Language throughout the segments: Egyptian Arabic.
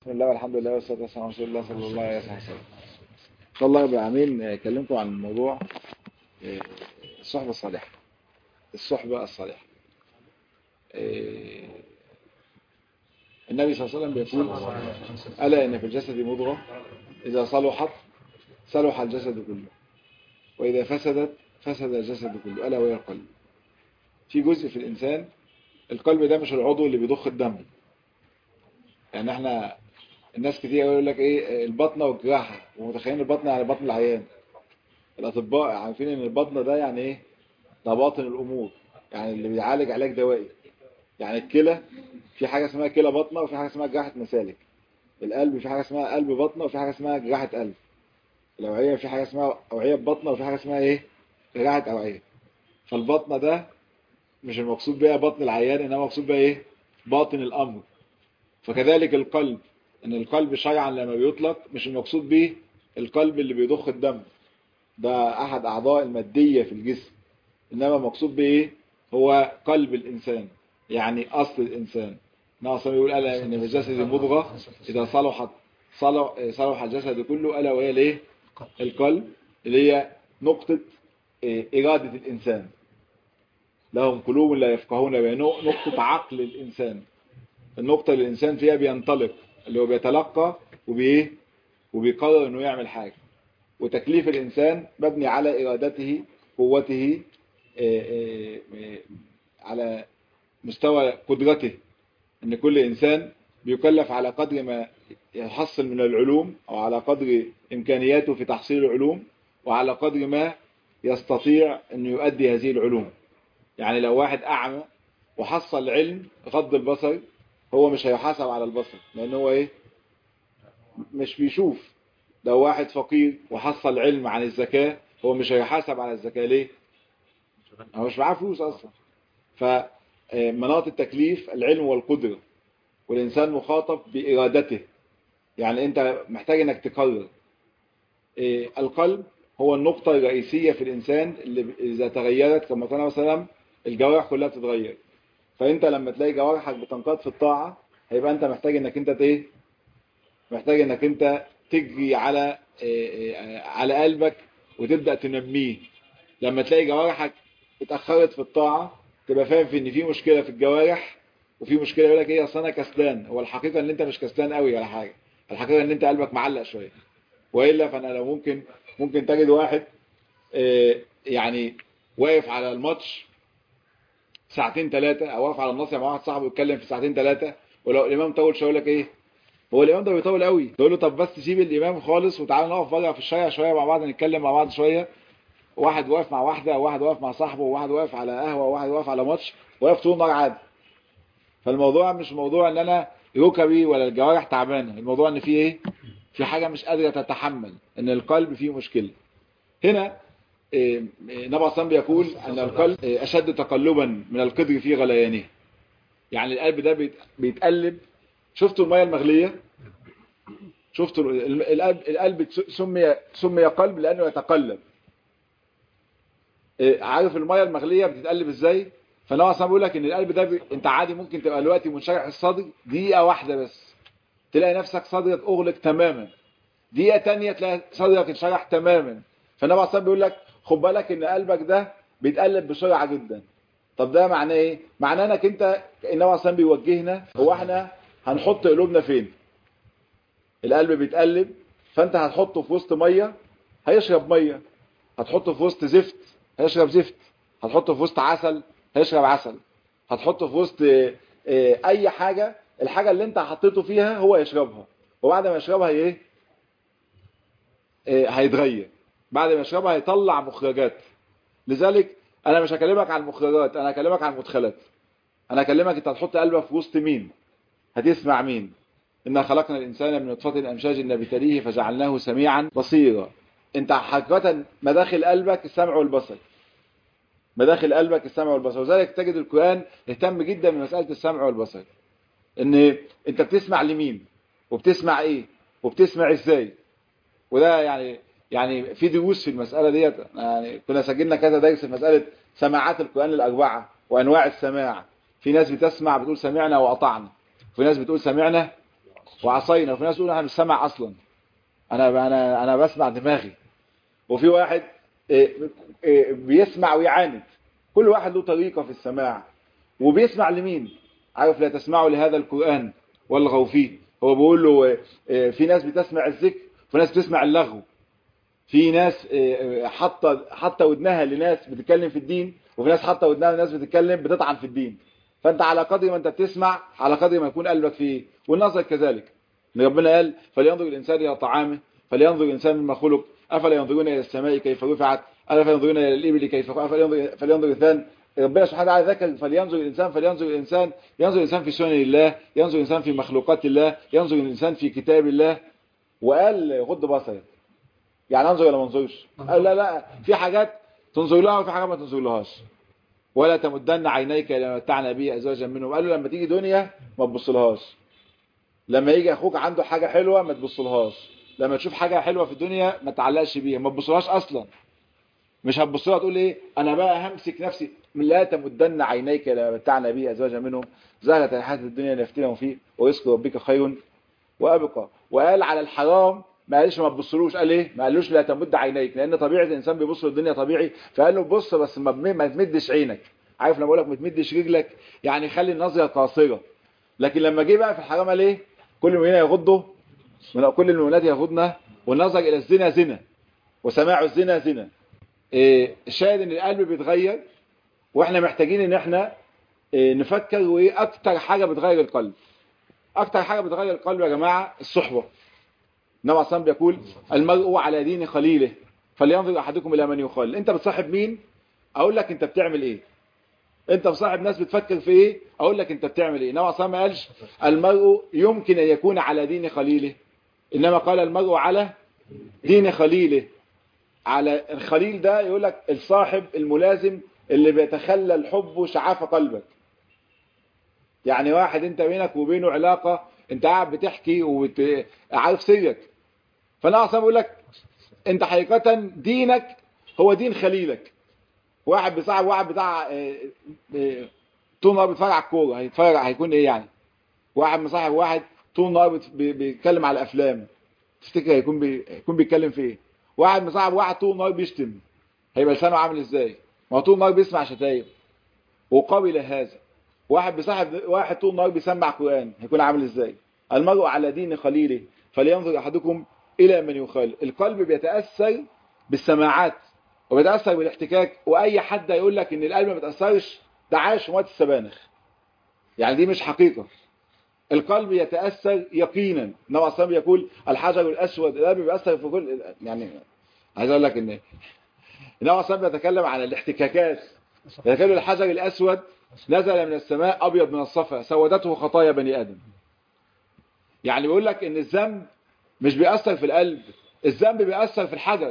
بسم الله والحمد لله والصلاة والسلام على رسول الله صلى الله عليه وسلم إن شاء الله رب العالمين أكلمكم عن موضوع الصحبة الصالحة الصحبة الصالحة النبي صلى الله عليه وسلم بيقول ألا إن في الجسد مضغة إذا صلحت صلح الجسد كله وإذا فسدت فسد الجسد كله ألا وهي القلب في جزء في الإنسان القلب ده مش العضو اللي بيضخ الدم يعني احنا الناس كتير يقول لك ايه البطنه والجراحه ومتخيلين البطنه يعني بطن العيان الاطباء عارفين ان البطنه ده يعني ايه ده باطن الامور يعني اللي بيعالج علاج دوائي يعني الكلى في حاجه اسمها كلى بطنه وفي حاجه اسمها جراحه مسالك القلب في حاجه اسمها قلب بطنه وفي حاجه اسمها جراحه قلب الاوعيه في حاجه اسمها اوعيه بطنه وفي حاجه اسمها ايه جراحه اوعيه فالبطنه ده مش المقصود بيها بطن العيان انما مقصود بيها ايه باطن الامر فكذلك القلب ان القلب شرعا لما بيطلق مش المقصود به القلب اللي بيضخ الدم ده احد اعضاء المادية في الجسم انما مقصود به ايه هو قلب الانسان يعني اصل الانسان ناصر يقول الا ان في الجسد مضغة اذا صلحت صلح, صلح الجسد كله الا وهي الايه القلب اللي هي نقطة ارادة الانسان لهم قلوب لا يفقهون بها نقطة عقل الانسان النقطة اللي الإنسان فيها بينطلق اللي هو بيتلقى وبيه وبيقرر انه يعمل حاجة وتكليف الإنسان مبني على إرادته قوته على مستوى قدرته ان كل إنسان بيكلف على قدر ما يحصل من العلوم أو على قدر إمكانياته في تحصيل العلوم وعلى قدر ما يستطيع أن يؤدي هذه العلوم يعني لو واحد أعمى وحصل علم غض البصر هو مش هيحاسب على البصر لان هو ايه مش بيشوف لو واحد فقير وحصل علم عن الزكاة هو مش هيحاسب على الزكاة ليه هو مش معاه فلوس اصلا فمناط التكليف العلم والقدرة والانسان مخاطب بارادته يعني انت محتاج انك تقرر القلب هو النقطة الرئيسية في الانسان اللي اذا تغيرت كما قال الله عليه وسلم الجوارح كلها بتتغير فانت لما تلاقي جوارحك بتنقاد في الطاعة هيبقى انت محتاج انك انت ايه محتاج انك انت تجري على على قلبك وتبدأ تنميه لما تلاقي جوارحك اتأخرت في الطاعة تبقى فاهم في ان في مشكلة في الجوارح وفي مشكلة يقول لك ايه اصل انا كسلان هو الحقيقة ان انت مش كسلان قوي ولا حاجة الحقيقة ان انت قلبك معلق شوية والا فانا لو ممكن ممكن تجد واحد يعني واقف على الماتش ساعتين ثلاثة او واقف على النص مع واحد صاحبه يتكلم في ساعتين ثلاثة ولو الامام طول شويه يقول لك ايه هو الامام ده بيطول قوي تقول له طب بس سيب الامام خالص وتعالى نقف بره في الشارع شويه مع بعض نتكلم مع بعض شويه واحد واقف مع واحده وواحد واقف مع صاحبه وواحد واقف على قهوه وواحد واقف على ماتش واقف طول النهار عادي فالموضوع مش موضوع ان انا ركبي ولا الجوارح تعبانه الموضوع ان في ايه في حاجه مش قادره تتحمل ان القلب فيه مشكله هنا نبي صلى بيقول أن القلب أشد تقلبا من القدر في غليانه يعني القلب ده بيتقلب شفتوا المية المغلية شفتوا القلب, القلب سمي, سمي قلب لأنه يتقلب عارف المية المغلية بتتقلب ازاي فنبي صلى بيقول لك ان القلب ده بي... انت عادي ممكن تبقى دلوقتي منشرح الصدر دقيقة واحدة بس تلاقي نفسك صدرك اغلق تماما دقيقة تانية تلاقي صدرك انشرح تماما فالنبي صلى بيقول لك خد بالك ان قلبك ده بيتقلب بسرعة جدا طب ده معناه ايه معناه انك انت النبي اصلا بيوجهنا هو احنا هنحط قلوبنا فين القلب بيتقلب فانت هتحطه في وسط ميه هيشرب ميه هتحطه في وسط زفت هيشرب زفت هتحطه في وسط عسل هيشرب عسل هتحطه في وسط اي حاجة الحاجة اللي انت حطيته فيها هو يشربها وبعد ما يشربها ايه هيتغير بعد ما يشربها هيطلع مخرجات لذلك انا مش هكلمك عن المخرجات انا هكلمك عن المدخلات انا هكلمك انت هتحط قلبك في وسط مين هتسمع مين إنا خلقنا الإنسان من نطفة أمشاج نبتليه فجعلناه سميعا بصيرا انت حقيقة مداخل قلبك السمع والبصر مداخل قلبك السمع والبصر وذلك تجد القرآن اهتم جدا بمسألة السمع والبصر ان انت بتسمع لمين وبتسمع ايه وبتسمع ازاي وده يعني يعني في دروس في المسألة ديت يعني كنا سجلنا كذا درس في مسألة سماعات القرآن الأربعة وأنواع السماع في ناس بتسمع بتقول سمعنا وأطعنا في ناس بتقول سمعنا وعصينا وفي ناس يقولوا انا مش سامع اصلا انا انا انا بسمع دماغي وفي واحد بيسمع ويعاند كل واحد له طريقة في السماع وبيسمع لمين عارف لا تسمعوا لهذا القرآن والغوا فيه هو بيقول له في ناس بتسمع الذكر وفي ناس بتسمع اللغو في ناس حاطه حاطه ودنها لناس بتتكلم في الدين وفي ناس حاطه ودنها لناس بتتكلم بتطعن في الدين فانت على قدر ما انت بتسمع على قدر ما يكون قلبك فيه والنظر كذلك ان ربنا قال فلينظر الانسان الى طعامه فلينظر الانسان مما خلق افلا ينظرون الى السماء كيف رفعت افلا ينظرون الى الابل كيف افلا ينظر فلينظر الانسان ربنا سبحانه وتعالى ذكر فلينظر الانسان فلينظر الانسان ينظر الانسان في سنن الله ينظر الانسان في مخلوقات الله ينظر الانسان في كتاب الله وقال غض بصرك يعني انظر ولا ما انظرش قال لا لا في حاجات تنظر لها وفي حاجات ما تنظر لهاش ولا تمدن عينيك الى ما متعنا به ازواجا منهم قال له لما تيجي دنيا ما تبصلهاش لما يجي اخوك عنده حاجه حلوه ما تبصلهاش لما تشوف حاجه حلوه في الدنيا ما تعلقش بيها ما تبصلهاش اصلا مش هتبص لها تقول ايه انا بقى همسك نفسي لا تمدن عينيك الى ما متعنا به ازواجا منهم زهرة الحياه الدنيا نفتنهم فيه ورزق ربك خير وابقى وقال على الحرام ما قالش ما تبصلوش قال ايه ما قالوش لا تمد عينيك لان طبيعه الانسان بيبص للدنيا طبيعي فقال له بص بس ما, ما تمدش عينك عارف لما بقول لك ما تمدش رجلك يعني خلي النظره قاصره لكن لما جه بقى في الحرام قال ايه كل المؤمنين يغضوا كل المؤمنات يغضن والنظر الى الزنا زنا وسماع الزنا زنا إيه الشاهد ان القلب بيتغير واحنا محتاجين ان احنا إيه نفكر وايه اكتر حاجه بتغير القلب اكتر حاجه بتغير القلب يا جماعه الصحبه النبي عليه بيقول المرء على دين خليله فلينظر احدكم الى من يخال انت بتصاحب مين اقول لك انت بتعمل ايه انت بصاحب ناس بتفكر في ايه اقول لك انت بتعمل ايه النبي عليه ما قالش المرء يمكن ان يكون على دين خليله انما قال المرء على دين خليله على الخليل ده يقول لك الصاحب الملازم اللي بيتخلى حبه شعاف قلبك يعني واحد انت بينك وبينه علاقة انت قاعد بتحكي وعارف سرك فانا اصلا بقول لك انت حقيقة دينك هو دين خليلك واحد بيصاحب واحد بتاع طول النهار بيتفرج على الكوره هيتفرج هيكون ايه يعني واحد مصاحب واحد طول النهار بيتكلم على الافلام تفتكر هيكون بي... هيكون بيتكلم في ايه واحد مصاحب واحد طول النهار بيشتم هيبقى لسانه عامل ازاي ما هو طول النهار بيسمع شتايم وقابل هذا واحد بيصاحب واحد طول النهار بيسمع قران هيكون عامل ازاي المرء على دين خليله فلينظر احدكم الى من يخالف القلب بيتاثر بالسماعات وبيتاثر بالاحتكاك واي حد يقول لك ان القلب ما بيتاثرش ده عايش في موت السبانخ يعني دي مش حقيقه القلب يتاثر يقينا النبي صلى الله يقول الحجر الاسود القلب بيأثر في كل يعني عايز اقول لك ان النبي صلى الله عليه بيتكلم عن الاحتكاكات يتكلم الحجر الاسود نزل من السماء ابيض من الصفا سودته خطايا بني ادم يعني بيقول لك ان الذنب مش بيأثر في القلب الذنب بيأثر في الحجر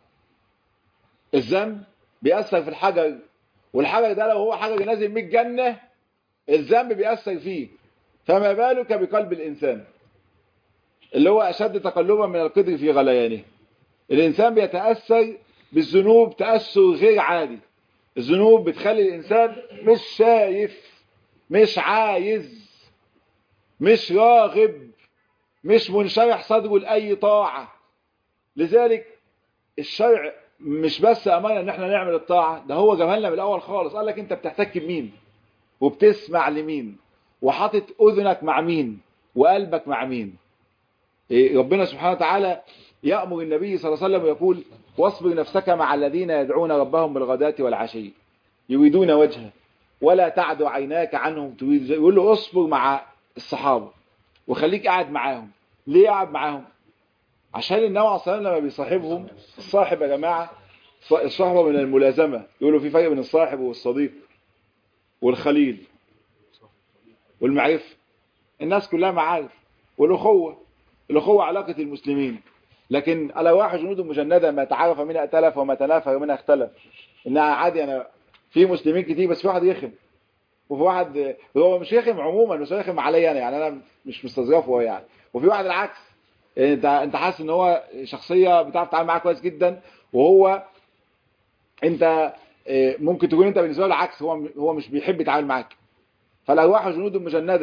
الذنب بيأثر في الحجر والحجر ده لو هو حجر نازل من الجنة الذنب بيأثر فيه فما بالك بقلب الإنسان اللي هو أشد تقلبا من القدر في غليانه الإنسان بيتأثر بالذنوب تأثر غير عادي الذنوب بتخلي الإنسان مش شايف مش عايز مش راغب مش منشرح صدره لأي طاعة لذلك الشرع مش بس أمرنا ان احنا نعمل الطاعة ده هو جابها لنا من الأول خالص قال لك انت بتحتك بمين وبتسمع لمين وحاطط أذنك مع مين وقلبك مع مين إيه ربنا سبحانه وتعالى يأمر النبي صلى الله عليه وسلم ويقول واصبر نفسك مع الذين يدعون ربهم بالغداة والعشي يريدون وجهه ولا تعد عيناك عنهم تريد يقول له اصبر مع الصحابة وخليك قاعد معاهم ليه قاعد معاهم عشان النبي عليه الصلاه لما بيصاحبهم الصاحب يا جماعه الصحبه من الملازمه يقولوا في فرق بين الصاحب والصديق والخليل والمعرفه الناس كلها معارف والاخوه الاخوه علاقه المسلمين لكن الواح جنود مجنده ما تعرف منها ائتلف وما تنافر منها اختلف انها عادي انا في مسلمين كتير بس في واحد يخم وفي واحد هو مش يخم عموما بس يخم عليا انا يعني انا مش مستظرفه يعني وفي واحد العكس انت انت حاسس ان هو شخصيه بتعرف تتعامل معاه كويس جدا وهو انت ممكن تكون انت بالنسبه له العكس هو هو مش بيحب يتعامل معاك فالارواح جنود مجنده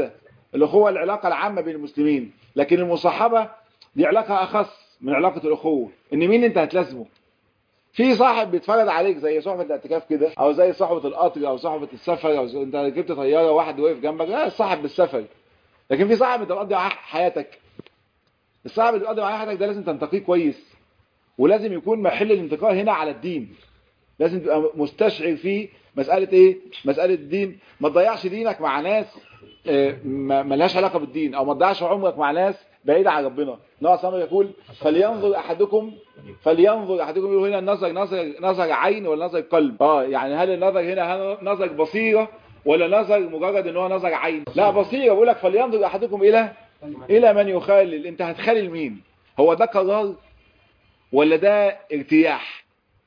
الاخوه العلاقه العامه بين المسلمين لكن المصاحبه دي علاقه اخص من علاقه الاخوه ان مين انت هتلازمه في صاحب بيتفرض عليك زي صحبه الاعتكاف كده او زي صحبه القطر او صحبه السفر او زي انت ركبت طياره واحد واقف جنبك لا صاحب بالسفر لكن في صاحب انت بتقضي معاه حياتك الصاحب اللي بتقضي معاه حياتك ده لازم تنتقيه كويس ولازم يكون محل الانتقاء هنا على الدين لازم تبقى مستشعر فيه مسألة ايه مسألة الدين ما تضيعش دينك مع ناس اه ما لهاش علاقة بالدين او ما تضيعش عمرك مع ناس بعيدة عن ربنا نوع صلى يقول فلينظر احدكم فلينظر احدكم يقول هنا النظر نظر نظر عين ولا نظر قلب اه يعني هل النظر هنا نظر بصيرة ولا نظر مجرد ان هو نظر عين لا بصيرة بقول لك فلينظر احدكم الى الى من يخلل انت هتخلل مين هو ده قرار ولا ده ارتياح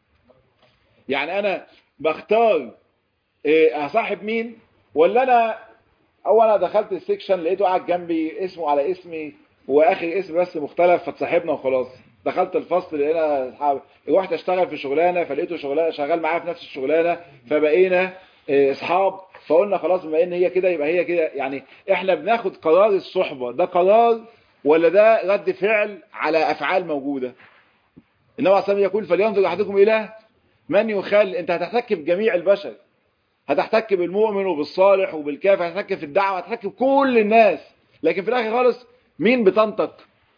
يعني انا بختار إيه اصاحب مين ولا انا اول انا دخلت السكشن لقيته قاعد جنبي اسمه على اسمي واخر اسم بس مختلف فتصاحبنا وخلاص دخلت الفصل لقينا اصحاب رحت اشتغل في شغلانه فلقيته شغلانه شغال معايا في نفس الشغلانه فبقينا اصحاب فقلنا خلاص بما ان هي كده يبقى هي كده يعني احنا بناخد قرار الصحبه ده قرار ولا ده رد فعل على افعال موجوده النبي عليه يقول فلينظر احدكم الى من يخل انت هتحتك بجميع البشر هتحتك بالمؤمن وبالصالح وبالكافر هتحتك في الدعوه هتحتك بكل الناس لكن في الاخر خالص مين بطانتك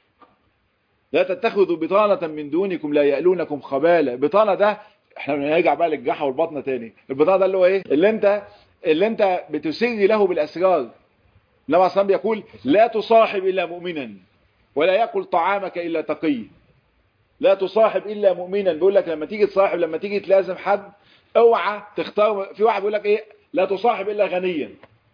لا تتخذوا بطانة من دونكم لا يألونكم خبالة بطانة ده احنا بنرجع بقى للجحا والبطنة تاني البطانة ده اللي هو ايه اللي انت اللي انت بتسري له بالاسرار النبي عليه الصلاه يقول لا تصاحب الا مؤمنا ولا ياكل طعامك الا تقي لا تصاحب الا مؤمنا بيقول لك لما تيجي تصاحب لما تيجي تلازم حد اوعى تختار في واحد بيقول لك ايه لا تصاحب الا غنيا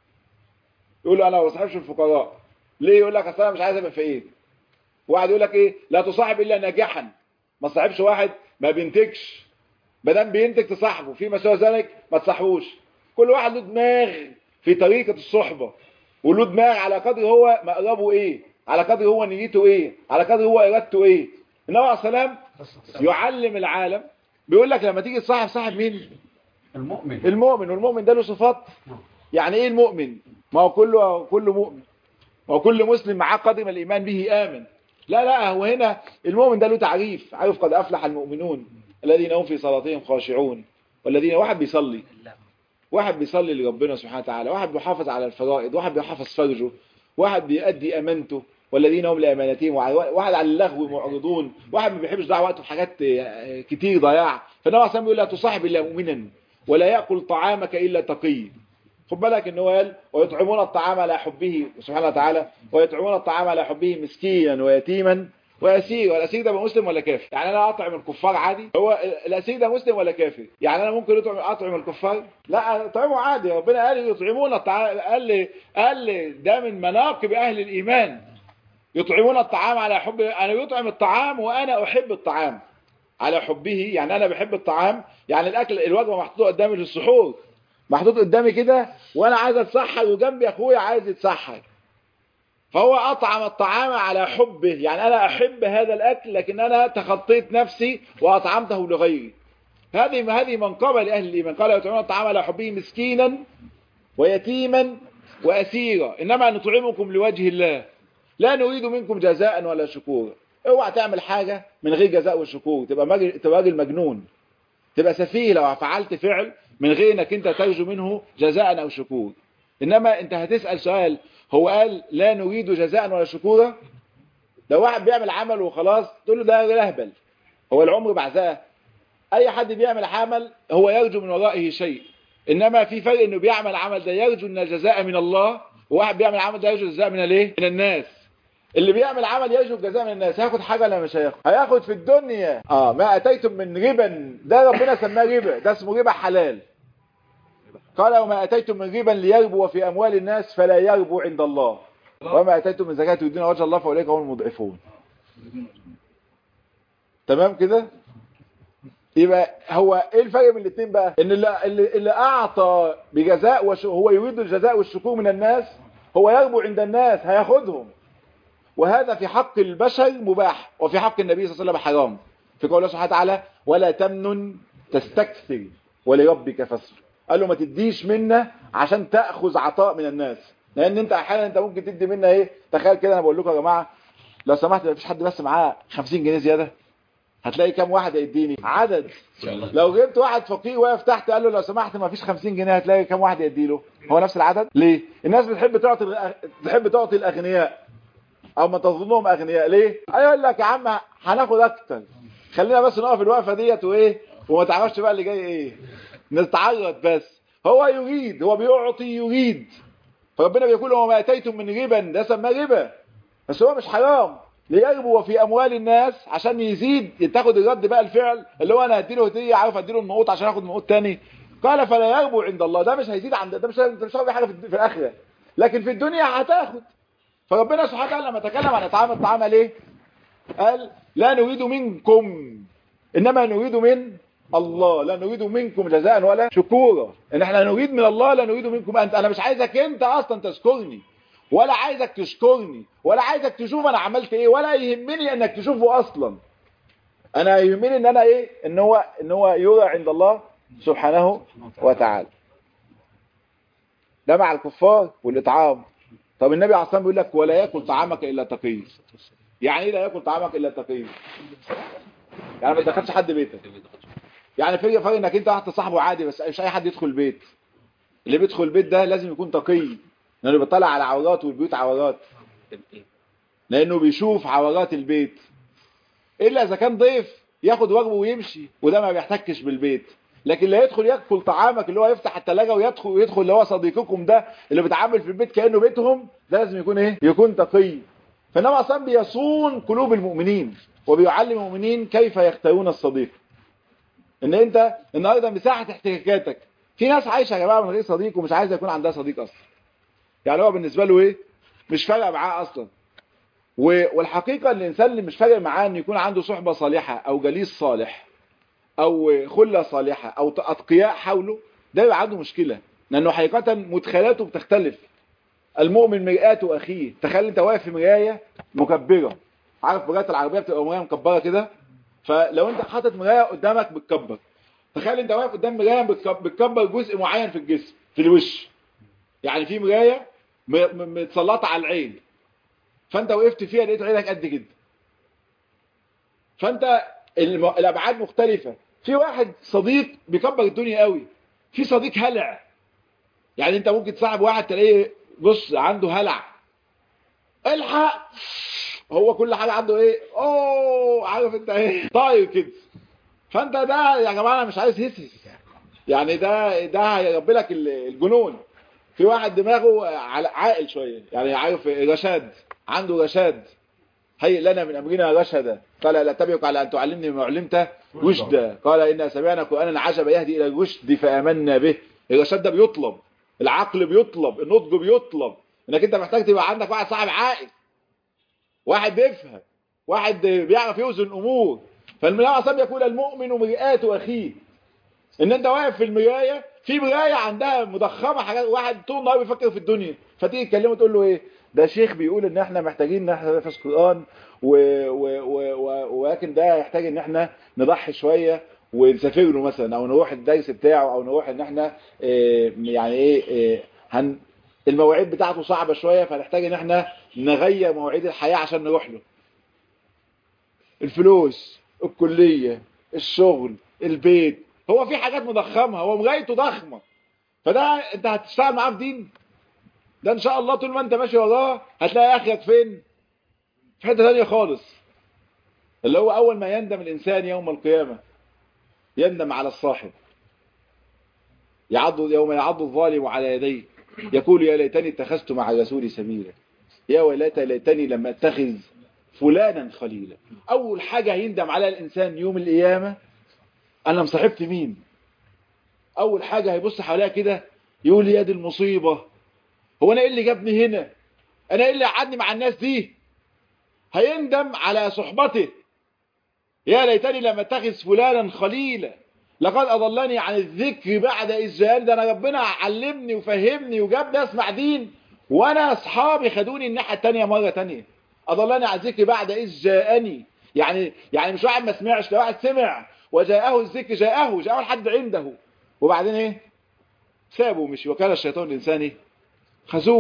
يقول له انا ما بصاحبش الفقراء ليه يقول لك اصل انا مش عايز ابقى فقير واحد يقول لك ايه لا تصاحب الا ناجحا ما تصاحبش واحد ما بينتجش ما دام بينتج تصاحبه في مسوى ذلك ما تصاحبوش كل واحد له دماغ في طريقه الصحبه وله دماغ على قدر هو مقربه ايه على قدر هو نيته ايه على قدر هو ارادته ايه النبي عليه السلام يعلم العالم بيقول لك لما تيجي تصاحب صاحب مين المؤمن المؤمن والمؤمن ده له صفات يعني ايه المؤمن ما هو كله كله مؤمن ما هو كل مسلم معاه قدر من الايمان به امن لا لا هو هنا المؤمن ده له تعريف عارف قد افلح المؤمنون الذين هم في صلاتهم خاشعون والذين واحد بيصلي واحد بيصلي لربنا سبحانه وتعالى واحد بيحافظ على الفرائض واحد بيحافظ فرجه واحد بيأدي امانته والذين هم لامانتهم واحد على اللغو معرضون واحد ما بيحبش يضيع وقته في حاجات كتير ضياع فالنبي عليه الصلاه بيقول لا تصاحب الا مؤمنا ولا ياكل طعامك الا تقي خد بالك ان هو قال ويطعمون الطعام على حبه سبحانه وتعالى ويطعمون الطعام على حبه مسكينا ويتيما واسير والاسير ده مسلم ولا كافر يعني انا اطعم الكفار عادي هو الاسير ده مسلم ولا كافر يعني انا ممكن اطعم اطعم الكفار لا اطعمه عادي ربنا قال يطعمون الطعام قال لي قال لي ده من مناقب اهل الايمان يطعمون الطعام على حب انا يطعم الطعام وانا احب الطعام على حبه يعني انا بحب الطعام يعني الاكل الوجبه محطوطه قدامي في السحور محطوط قدامي كده وانا عايز اتسحر وجنبي اخويا عايز يتسحر فهو اطعم الطعام على حبه يعني انا احب هذا الاكل لكن انا تخطيت نفسي واطعمته لغيري هذه هذه منقبه لاهل الايمان قال يطعمون الطعام على حبه مسكينا ويتيما واسيرا انما نطعمكم لوجه الله لا نريد منكم جزاء ولا شكورا اوعى تعمل حاجه من غير جزاء وشكور تبقى مجل... تبقى راجل مجنون تبقى سفيه لو فعلت فعل من غير انك انت ترجو منه جزاء او شكور انما انت هتسال سؤال هو قال لا نريد جزاء ولا شكورا لو واحد بيعمل عمل وخلاص تقول له ده لهبل هو العمر بعزقه اي حد بيعمل عمل هو يرجو من ورائه شيء انما في فرق انه بيعمل عمل ده يرجو ان الجزاء من الله وواحد بيعمل عمل ده يرجو الجزاء من الايه من الناس اللي بيعمل عمل يرجو الجزاء من الناس هياخد حاجه ولا مش هياخد هياخد في الدنيا اه ما اتيتم من ربا ده ربنا سماه ربا ده اسمه ربا حلال قال وما اتيتم من ربا ليربو في اموال الناس فلا يربو عند الله وما اتيتم من زكاه تريدون وجه الله فاولئك هم المضعفون تمام كده يبقى هو ايه الفرق بين الاثنين بقى ان اللي, اللي, اللي اعطى بجزاء وش هو يريد الجزاء والشكور من الناس هو يربو عند الناس هياخدهم وهذا في حق البشر مباح وفي حق النبي صلى الله عليه وسلم حرام في قول الله سبحانه وتعالى ولا تمنن تستكثر ولربك فاصبر قال له ما تديش منا عشان تأخذ عطاء من الناس لان انت احيانا انت ممكن تدي منها ايه تخيل كده انا بقول لكم يا جماعه لو سمحت ما فيش حد بس معاه 50 جنيه زياده هتلاقي كام واحد هيديني عدد لو جبت واحد فقير واقف تحت قال له لو سمحت ما فيش 50 جنيه هتلاقي كام واحد يديله هو نفس العدد ليه الناس بتحب تعطي الأغ- تحب تعطي الاغنياء او ما تظنهم اغنياء ليه يقول لك يا عم هناخد اكتر خلينا بس نقف الوقفه ديت وايه وما تعرفش بقى اللي جاي ايه نتعرض بس هو يريد هو بيعطي يريد فربنا بيقول وما اتيتم من ربا ده سماه ربا بس هو مش حرام ليربو في اموال الناس عشان يزيد تاخد الرد بقى الفعل اللي هو انا هديله هديه عارف اديله النقوط عشان اخد نقوط تاني قال فلا يربو عند الله ده مش هيزيد عند ده مش انت مش هتاخد حاجه في في الاخره لكن في الدنيا هتاخد فربنا سبحانه وتعالى لما تكلم عن اطعام الطعام قال ايه قال لا نريد منكم انما نريد من الله لا نريد منكم جزاء ولا شكورا ان احنا نريد من الله لا نريد منكم انت انا مش عايزك انت اصلا تشكرني ولا عايزك تشكرني ولا عايزك تشوف انا عملت ايه ولا يهمني انك تشوفه اصلا انا يهمني ان انا ايه ان هو ان هو يرى عند الله سبحانه وتعالى ده مع الكفار والاطعام طب النبي عليه الصلاه والسلام بيقول لك ولا ياكل طعامك الا تقي يعني ايه لا ياكل طعامك الا تقي يعني ما تدخلش حد بيتك يعني في فرق انك انت واحد صاحبه عادي بس مش اي حد يدخل البيت اللي بيدخل البيت ده لازم يكون تقي لانه بيطلع على عورات والبيوت عورات لانه بيشوف عورات البيت الا اذا كان ضيف ياخد واجبه ويمشي وده ما بيحتكش بالبيت لكن لا يدخل ياكل طعامك اللي هو يفتح الثلاجه ويدخل ويدخل اللي هو صديقكم ده اللي بيتعامل في البيت كانه بيتهم ده لازم يكون ايه يكون تقي فانما اصلا بيصون قلوب المؤمنين وبيعلم المؤمنين كيف يختارون الصديق ان انت النهارده مساحه احتكاكاتك في ناس عايشه يا جماعه من غير صديق ومش عايزه يكون عندها صديق اصلا يعني هو بالنسبه له ايه مش فارقه معاه اصلا و- والحقيقه ان الانسان اللي مش فارق معاه ان يكون عنده صحبه صالحه او جليس صالح او خله صالحه او اتقياء حوله ده يبقى عنده مشكله لانه حقيقه مدخلاته بتختلف المؤمن مرآة اخيه تخيل انت واقف في مرايه مكبره عارف مرايه العربيه بتبقى مرايه مكبره كده فلو انت حاطط مرايه قدامك بتكبر تخيل انت واقف قدام مرايه بتكب- بتكبر جزء معين في الجسم في الوش يعني في مرايه م- م- متسلطه على العين فانت وقفت فيها لقيت عينك قد كده فانت الم- الابعاد مختلفه في واحد صديق بيكبر الدنيا قوي في صديق هلع يعني انت ممكن تصاحب واحد تلاقيه بص عنده هلع الحق هو كل حاجه عنده ايه اوه عارف انت ايه طاير كده فانت ده يا جماعه انا مش عايز هسس يعني ده ده هيربي لك ال- الجنون في واحد دماغه على- عاقل شويه يعني عارف رشاد عنده رشاد هيئ لنا من امرنا رشدا قال لا اتبعك على ان تعلمني مما علمت رشدا قال انا سمعنا قرانا عجبا يهدي الى الرشد فامنا به الرشاد ده بيطلب العقل بيطلب النضج بيطلب انك انت محتاج تبقى عندك واحد صاحب عاقل واحد بيفهم واحد بيعرف يوزن الامور فالملاء اصلا يقول المؤمن مرآة اخيه ان انت واقف في المرايه في مرايه عندها مضخمه حاجات واحد طول النهار بيفكر في الدنيا فتيجي تكلمه تقول له ايه ده شيخ بيقول ان احنا محتاجين ان احنا نحفظ قران و... و... و... و... ولكن ده يحتاج ان احنا نضحي شويه ونسافر له مثلا او نروح الدرس بتاعه او نروح ان احنا إيه يعني ايه, إيه هن المواعيد بتاعته صعبه شويه فنحتاج ان احنا نغير مواعيد الحياه عشان نروح له الفلوس الكليه الشغل البيت هو في حاجات مضخمه هو مرايته ضخمه فده انت هتشتغل معاه في دين ده ان شاء الله طول ما انت ماشي وراه هتلاقي اخرك فين في حته ثانيه خالص اللي هو اول ما يندم الانسان يوم القيامه يندم على الصاحب يعض يوم يعض الظالم على يديه يقول يا ليتني اتخذت مع الرسول سبيلا يا ويلتى ليتني لم اتخذ فلانا خليلا اول حاجه هيندم عليها الانسان يوم القيامه انا مصاحبت مين اول حاجه هيبص حواليها كده يقول يا دي المصيبه هو انا ايه اللي جابني هنا انا ايه اللي قعدني مع الناس دي هيندم على صحبته يا ليتني لم اتخذ فلانا خليلا لقد اضلني عن الذكر بعد اذ جاءني ده انا ربنا علمني وفهمني وجابني اسمع دين وانا اصحابي خدوني الناحيه الثانيه مره ثانيه اضلني عن الذكر بعد اذ جاءني يعني يعني مش واحد ما سمعش ده واحد سمع وجاءه الذكر جاءه جاءه لحد عنده وبعدين ايه سابه ومشي وكان الشيطان الانساني خذولا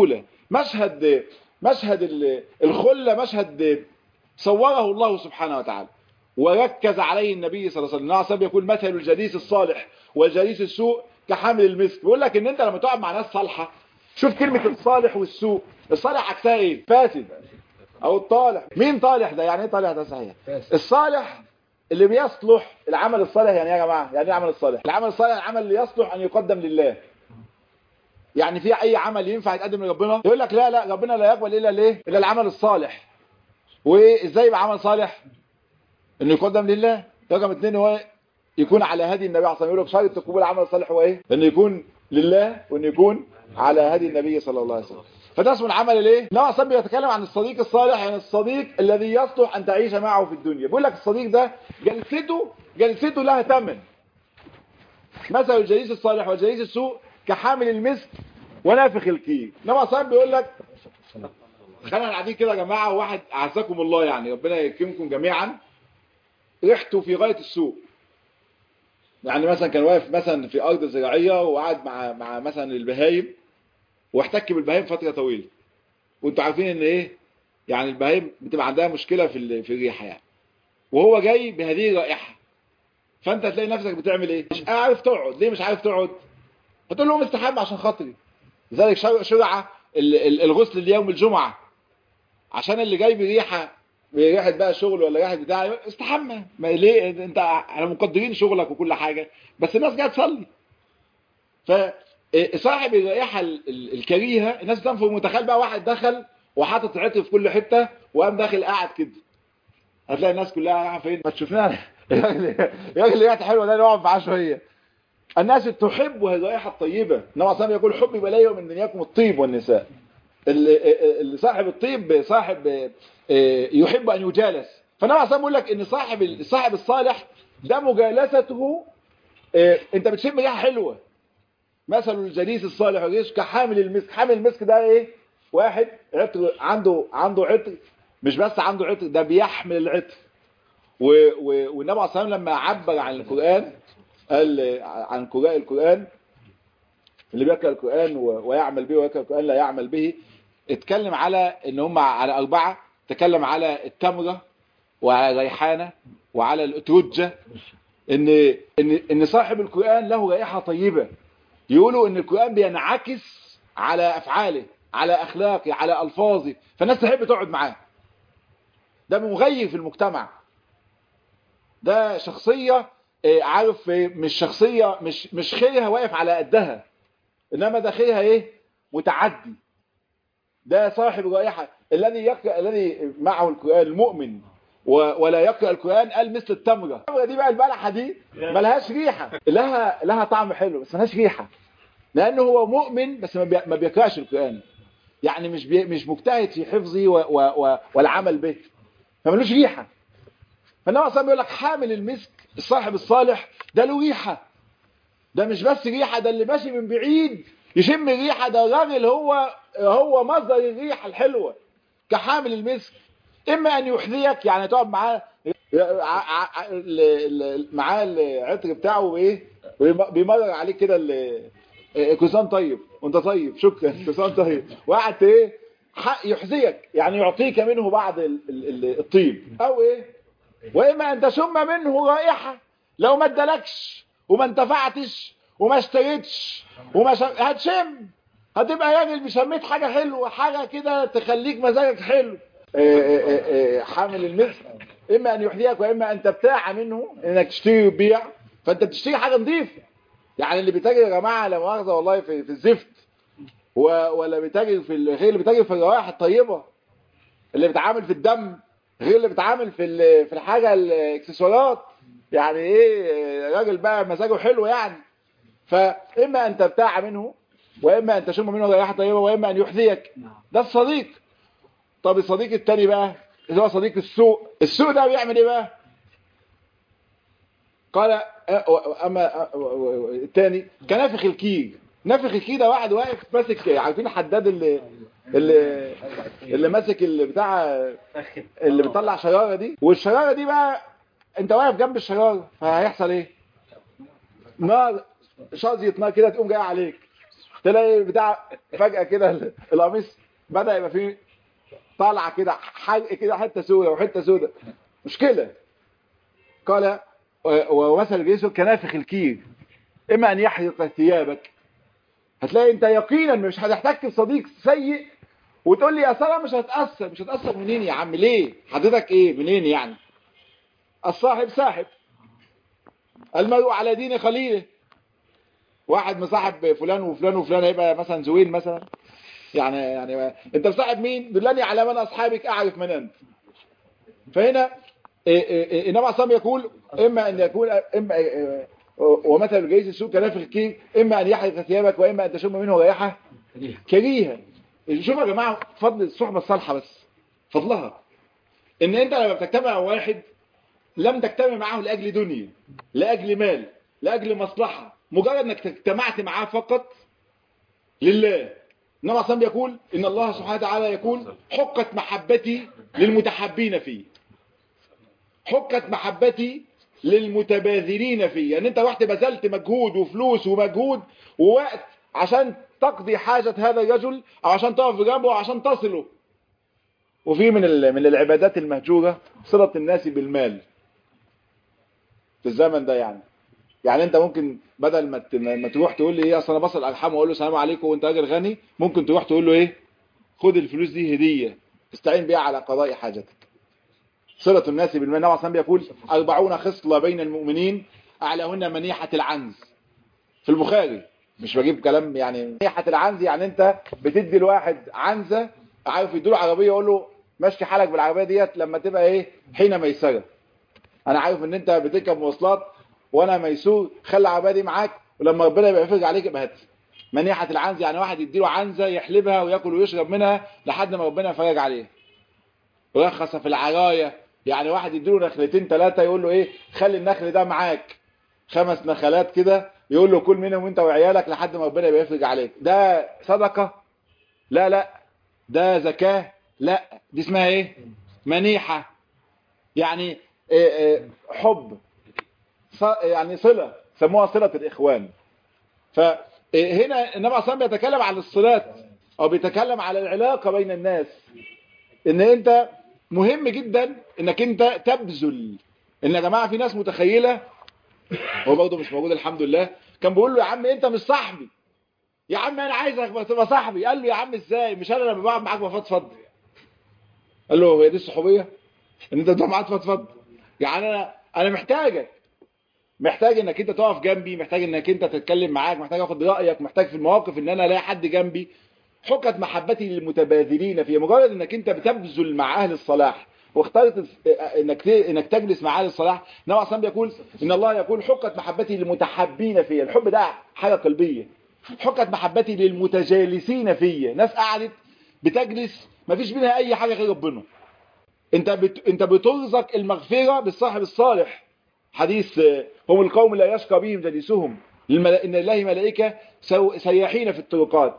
مشهد مشهد ال- الخلة مشهد صوره الله سبحانه وتعالى وركز عليه النبي صلى الله عليه وسلم النبي صلى الله عليه وسلم يقول مثل الجليس الصالح والجليس السوء كحامل المسك بيقول لك ان انت لما تقعد مع ناس صالحه شوف كلمه الصالح والسوء الصالح عكسها ايه فاسد او الطالح مين طالح ده يعني ايه طالح ده صحيح الصالح اللي بيصلح العمل الصالح يعني ايه يا جماعه يعني ايه العمل الصالح العمل الصالح العمل اللي يصلح ان يقدم لله يعني في اي عمل ينفع يتقدم لربنا يقول لك لا لا ربنا لا يقبل الا ليه الا العمل الصالح وازاي يبقى عمل صالح انه يقدم لله رقم اثنين هو يكون على هدي النبي عليه الصلاه والسلام يقول لك شرط قبول العمل الصالح هو ايه انه يكون لله وانه يكون على هدي النبي صلى الله عليه وسلم فده اسمه العمل الايه النبي عليه الصلاه بيتكلم عن الصديق الصالح يعني الصديق الذي يصلح ان تعيش معه في الدنيا بيقول لك الصديق ده جلسته جلسته لها ثمن مثل الجليس الصالح والجليس السوء كحامل المسك ونافخ الكير النبي عليه الصلاه بيقول لك خلينا قاعدين كده يا جماعه واحد اعزكم الله يعني ربنا يكرمكم جميعا ريحته في غايه السوء يعني مثلا كان واقف مثلا في ارض زراعيه وقعد مع مع مثلا البهايم واحتك بالبهايم فتره طويله وانتوا عارفين ان ايه يعني البهايم بتبقى عندها مشكله في ال- في الريحه يعني وهو جاي بهذه الرائحه فانت تلاقي نفسك بتعمل ايه مش عارف تقعد ليه مش عارف تقعد هتقول لهم استحمى عشان خاطري لذلك شرع شرع ال- ال- الغسل ليوم الجمعه عشان اللي جاي بريحه بريحه بقى شغل ولا ريحه بتاع استحمى ما ليه انت احنا مقدرين شغلك وكل حاجه بس الناس جايه تصلي فصاحب الرائحه ال- ال- الكريهه الناس تنفر متخيل بقى واحد دخل وحاطط عطر في كل حته وقام داخل قاعد كده هتلاقي الناس كلها رايحه فين ما تشوفنا الراجل الراجل اللي ريحته حلوه ده نقعد معاه شويه الناس تحب الرائحه الطيبه النبي صلى الله عليه وسلم يقول حبب الي من دنياكم الطيب والنساء اللي اللي صاحب الطيب صاحب آه، يحب ان يجالس فالنبي عليه الصلاه بيقول لك ان صاحب الصاحب الصالح ده مجالسته آه، انت بتشم ريحه حلوه مثل الجليس الصالح والجليس كحامل المسك حامل المسك ده ايه واحد عطر عنده عنده عطر مش بس عنده عطر ده بيحمل العطر و- و- والنبي عليه الصلاه والسلام لما عبر عن القران قال عن قراء القران اللي بيقرأ القرآن و- ويعمل به ويقرأ القرآن لا يعمل به اتكلم على ان هم على أربعة تكلم على التمرة وعلى الريحانة وعلى الأترجة ان ان ان صاحب القرآن له رائحة طيبة يقولوا ان القرآن بينعكس على أفعاله على أخلاقه على ألفاظه فالناس تحب تقعد معاه ده مغير في المجتمع ده شخصية آه، عارف آه، مش شخصية مش مش خيرها واقف على قدها انما ده خيرها ايه متعدي ده صاحب رائحة الذي يقرأ الذي معه القرآن المؤمن و- ولا يقرأ القرآن قال مثل التمرة التمرة دي بقى البلحة دي ملهاش ريحة لها لها طعم حلو بس ملهاش ريحة لأنه هو مؤمن بس ما بي- ما بيقرأش القرآن يعني مش بي مش مجتهد في حفظه و و و والعمل به فملوش ريحة فالنبي صلى بيقول لك حامل المسك الصاحب الصالح ده له ريحة ده مش بس ريحة ده اللي ماشي من بعيد يشم الريحة ده الراجل هو هو مصدر الريحة الحلوة كحامل المسك إما أن يحذيك يعني تقعد معاه ع- ع- ال- ال- معاه العطر بتاعه وإيه بيمرر عليك كده ال- كوسان طيب وانت طيب شكرا كوسان طيب وقعدت ايه حق يحذيك يعني يعطيك منه بعض ال- ال- ال- الطيب او ايه واما ان تشم منه رائحه لو ما ادالكش وما انتفعتش وما اشتريتش وما ش... هتشم هتبقى راجل شميت حاجه حلوه حاجه كده تخليك مزاجك حلو إيه إيه إيه حامل المسك اما ان يحذيك واما ان تبتاع منه انك تشتري وتبيع فانت بتشتري حاجه نظيفه يعني اللي بيتاجر يا جماعه لا مؤاخذه والله في, في الزفت و- ولا بيتاجر في ال- غير اللي بيتاجر في الروائح الطيبه اللي بيتعامل في الدم غير اللي بيتعامل في ال- في الحاجه الاكسسوارات يعني ايه راجل بقى مزاجه حلو يعني فاما ان تبتاع منه واما ان تشم منه رائحه طيبه واما ان يحذيك ده الصديق طب الصديق التاني بقى اللي هو صديق السوء السوء ده بيعمل ايه بقى قال أ- اما أ- الثاني كنافخ الكير نافخ الكير ده واحد واقف ماسك عارفين الحداد اللي اللي اللي ماسك اللي بتاع اللي بيطلع شراره دي والشراره دي بقى انت واقف جنب الشراره فهيحصل ايه نار شظيه نار كده تقوم جايه عليك تلاقي بتاع فجاه كده القميص بدا يبقى فيه طالعه كده حرق كده حته سوداء وحته سوداء مشكله قال ومثل جيسو كنافخ الكير اما ان يحرق ثيابك هتلاقي انت يقينا مش هتحتك بصديق سيء وتقول لي يا سلام مش هتأثر مش هتأثر منين يا عم ليه حضرتك ايه منين يعني الصاحب ساحب المرء على دين خليله واحد مصاحب فلان وفلان وفلان هيبقى مثلا زوين مثلا يعني يعني انت مصاحب مين دلني على من اصحابك اعرف من انت فهنا انما عصام يقول اما ان يكون اما ومثل الجيش السوء كلام في الكير اما ان يحرق ثيابك واما ان تشم منه ريحه كريهه شوف يا جماعه فضل الصحبه الصالحه بس فضلها ان انت لما بتجتمع مع واحد لم تجتمع معه لاجل دنيا لاجل مال لاجل مصلحه مجرد انك اجتمعت معاه فقط لله انما عصام يقول ان الله سبحانه وتعالى يقول حقت محبتي للمتحبين فيه حقت محبتي للمتباذلين فيه يعني انت رحت بذلت مجهود وفلوس ومجهود ووقت عشان تقضي حاجة هذا الرجل او عشان تقف جنبه او عشان تصله وفي من من العبادات المهجورة صلة الناس بالمال في الزمن ده يعني يعني انت ممكن بدل ما ما تروح تقول لي ايه اصل انا بصل ارحام واقول له السلام عليكم وانت راجل غني ممكن تروح تقول له ايه خد الفلوس دي هدية استعين بيها على قضاء حاجتك صلة الناس بالمال النبي صلى بيقول أربعون خصلة بين المؤمنين أعلاهن منيحة العنز في البخاري مش بجيب كلام يعني منيحة العنز يعني أنت بتدي الواحد عنزة عارف يديله عربية يقول له مشي حالك بالعربية ديت لما تبقى إيه حين ميسرة أنا عارف إن أنت بتركب مواصلات وأنا ميسور خلي العربية دي معاك ولما ربنا يبقى يفرج عليك يبقى هات منيحة العنز يعني واحد يديله عنزة يحلبها وياكل ويشرب منها لحد ما ربنا يفرج عليه رخص في العراية يعني واحد يديله نخلتين ثلاثة يقول له ايه خلي النخل ده معاك خمس نخلات كده يقول له كل منهم انت وعيالك لحد ما ربنا يبقى يفرج عليك ده صدقة لا لا ده زكاة لا دي اسمها ايه منيحة يعني إيه إيه حب يعني صلة سموها صلة الاخوان فهنا النبي صلى بيتكلم عن الصلات او بيتكلم على العلاقة بين الناس ان انت مهم جدا انك انت تبذل ان يا جماعه في ناس متخيله هو برضه مش موجود الحمد لله كان بيقول له يا عم انت مش صاحبي يا عم انا عايزك تبقى صاحبي قال له يا عم ازاي مش انا لما بقعد معاك بفضفض قال له هي دي الصحوبيه ان انت تقعد معاك تفضفض يعني انا انا محتاجك محتاج انك انت تقف جنبي محتاج انك انت تتكلم معاك محتاج اخد رايك محتاج في المواقف ان انا الاقي حد جنبي حكت محبتي للمتباذلين في مجرد انك انت بتبذل مع اهل الصلاح واخترت انك انك تجلس مع اهل الصلاح النبي صلى بيقول ان الله يقول حكت محبتي للمتحبين فيا الحب ده حاجه قلبيه حكت محبتي للمتجالسين فيا ناس قعدت بتجلس ما فيش منها اي حاجه غير ربنا انت بت... انت بترزق المغفره بالصاحب الصالح حديث هم القوم لا يشقى بهم جليسهم ان الله ملائكه سياحين في الطرقات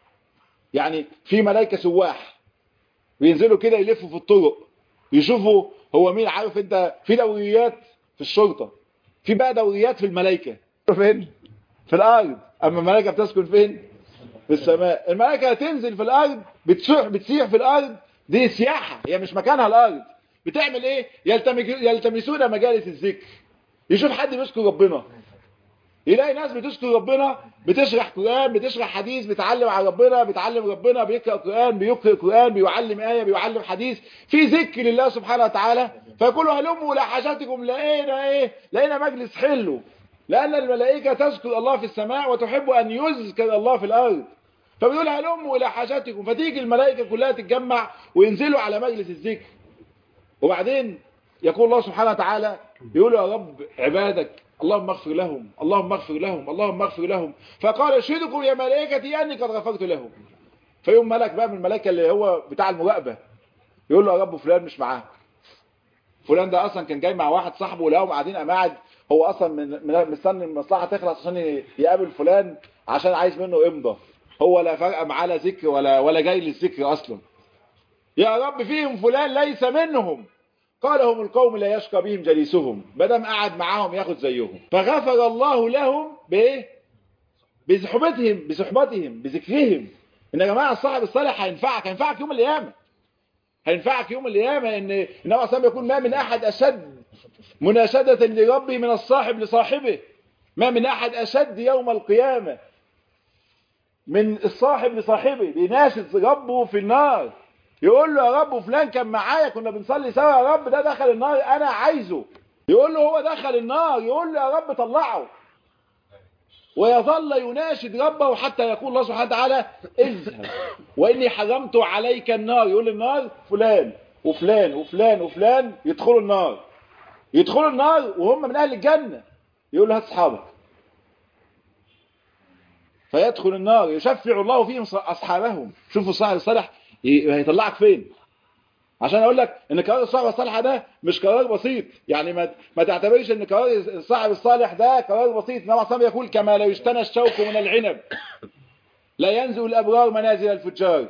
يعني في ملائكة سواح بينزلوا كده يلفوا في الطرق يشوفوا هو مين عارف انت في دوريات في الشرطة في بقى دوريات في الملائكة فين في الارض اما الملائكة بتسكن فين في السماء الملائكة تنزل في الارض بتسيح بتسيح في الارض دي سياحة هي مش مكانها الارض بتعمل ايه يلتمسون مجالس الذكر يشوف حد بيذكر ربنا يلاقي ناس بتذكر ربنا بتشرح قرآن بتشرح حديث بتعلم على ربنا بتعلم ربنا بيقرأ قرآن بيقرأ قرآن بيعلم آية بيعلم حديث في ذكر لله سبحانه وتعالى فيقولوا هلموا إلى حاجاتكم لقينا إيه لقينا مجلس حلو لأن الملائكة تذكر الله في السماء وتحب أن يذكر الله في الأرض فبيقول هلموا إلى حاجاتكم فتيجي الملائكة كلها تتجمع وينزلوا على مجلس الذكر وبعدين يقول الله سبحانه وتعالى يقول يا رب عبادك اللهم اغفر لهم اللهم اغفر لهم اللهم اغفر لهم فقال اشهدكم يا ملائكتي اني قد غفرت لهم فيوم ملك بقى من الملائكه اللي هو بتاع المراقبه يقول له يا رب فلان مش معاه فلان ده اصلا كان جاي مع واحد صاحبه ولقاهم قاعدين قاعد هو اصلا من مستني المصلحه تخلص عشان يقابل فلان عشان عايز منه امضى هو لا فرق معاه لا ذكر ولا ولا جاي للذكر اصلا يا رب فيهم فلان ليس منهم قال هم القوم لا يشقى بهم جليسهم بدم قعد معاهم ياخد زيهم فغفر الله لهم بايه بصحبتهم بصحبتهم بذكرهم ان يا جماعه الصاحب الصالح هينفعك هينفعك يوم القيامه هينفعك يوم القيامه ان النبي عليه يقول ما من احد اشد مناشده لربه من الصاحب لصاحبه ما من احد اشد يوم القيامه من الصاحب لصاحبه بيناشد ربه في النار يقول له يا رب فلان كان معايا كنا بنصلي سوا يا رب ده دخل النار انا عايزه يقول له هو دخل النار يقول له يا رب طلعه ويظل يناشد ربه حتى يقول الله سبحانه وتعالى اذهب واني حرمت عليك النار يقول النار فلان وفلان وفلان وفلان يدخلوا النار يدخلوا النار وهم من اهل الجنه يقول له هات اصحابك فيدخل النار يشفع الله فيهم اصحابهم شوفوا الصاحب الصالح هيطلعك فين عشان اقول لك ان قرار الصاحب الصالح ده مش قرار بسيط يعني ما ما تعتبرش ان قرار الصاحب الصالح ده قرار بسيط النبي صلى الله يقول كما لا يجتنى الشوك من العنب لا ينزل الابرار منازل الفجار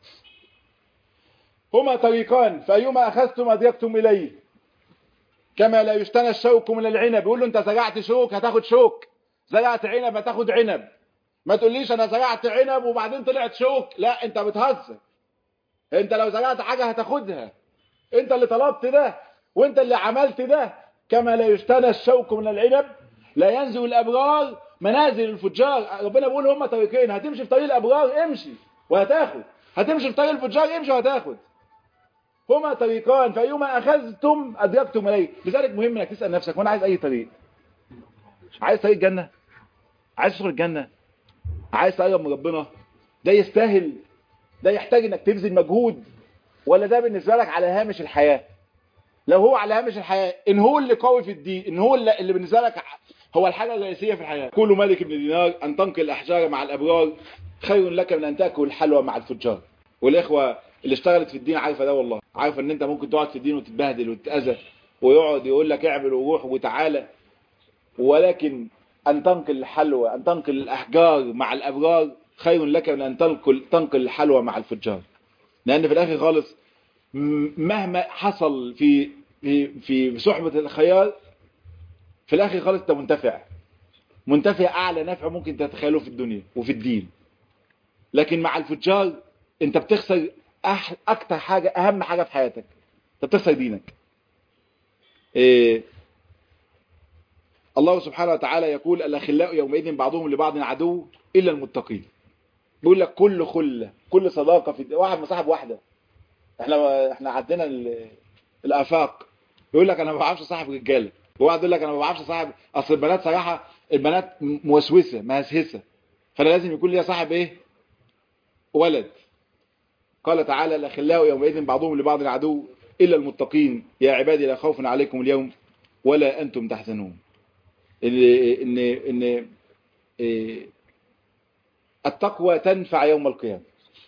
هما طريقان فايما اخذتم ادركتم اليه كما لا يجتنى الشوك من العنب يقول له انت زرعت شوك هتاخد شوك زرعت عنب هتاخد عنب ما تقوليش انا زرعت عنب وبعدين طلعت شوك لا انت بتهزر انت لو زرعت حاجة هتاخدها انت اللي طلبت ده وانت اللي عملت ده كما لا يجتنى الشوك من العنب لا ينزل الابرار منازل الفجار ربنا بيقول هما طريقين هتمشي في طريق الابرار امشي وهتاخد هتمشي في طريق الفجار امشي وهتاخد هما طريقان فايما اخذتم ادركتم اليه لذلك مهم انك تسال نفسك وانا عايز اي طريق عايز طريق الجنه عايز تدخل الجنه عايز تقرب من ربنا ده يستاهل ده يحتاج انك تبذل مجهود ولا ده بالنسبة لك على هامش الحياة لو هو على هامش الحياة ان هو اللي قوي في الدين ان هو اللي, اللي بالنسبة لك هو الحاجة الرئيسية في الحياة كل ملك بن دينار ان تنقل الاحجار مع الابرار خير لك من ان تاكل الحلوى مع الفجار والاخوة اللي اشتغلت في الدين عارفة ده والله عارفة ان انت ممكن تقعد في الدين وتتبهدل وتتأذى ويقعد يقول لك اعمل وروح وتعالى ولكن ان تنقل الحلوى ان تنقل الاحجار مع الابرار خير لك من أن تنقل, تنقل الحلوى مع الفجار لأن في الآخر خالص مهما حصل في في في صحبة الخيار في الآخر خالص أنت منتفع منتفع أعلى نفع ممكن تتخيله في الدنيا وفي الدين لكن مع الفجار أنت بتخسر أح أكتر حاجة أهم حاجة في حياتك أنت بتخسر دينك إيه الله سبحانه وتعالى يقول الأخلاء يومئذ بعضهم لبعض عدو إلا المتقين بيقول لك كل خلة كل صداقة في واحد مصاحب واحدة احنا احنا عدينا الآفاق يقول لك انا ما بعرفش صاحب رجاله وواحد يقول لك انا ما بعرفش صاحب اصل البنات صراحة البنات موسوسة مهسهسة فانا لازم يكون ليا صاحب ايه ولد قال تعالى الاخلاء يومئذ بعضهم لبعض عدو الا المتقين يا عبادي لا خوف عليكم اليوم ولا انتم تحزنون ان ان ان إيه التقوى تنفع يوم القيامة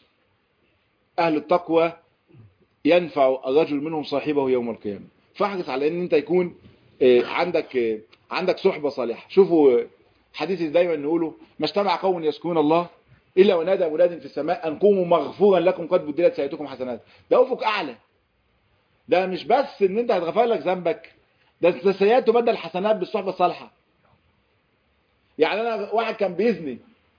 أهل التقوى ينفع الرجل منهم صاحبه يوم القيامة فاحرص على ان انت يكون عندك عندك صحبة صالحة شوفوا حديث دايما نقوله ما اجتمع قوم يسكون الله إلا ونادى مناد في السماء أن قوموا مغفورا لكم قد بدلت سيئتكم حسنات ده أفق أعلى ده مش بس ان انت هتغفر لك ذنبك ده سيئات تبدل حسنات بالصحبة الصالحة يعني انا واحد كان بيزني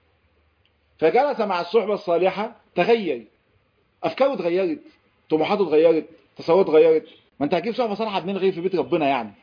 فجلس مع الصحبة الصالحة تغير أفكاره اتغيرت طموحاته اتغيرت تصوراته اتغيرت ما انت هتجيب صحبة صالحة اتنين غير في بيت ربنا يعني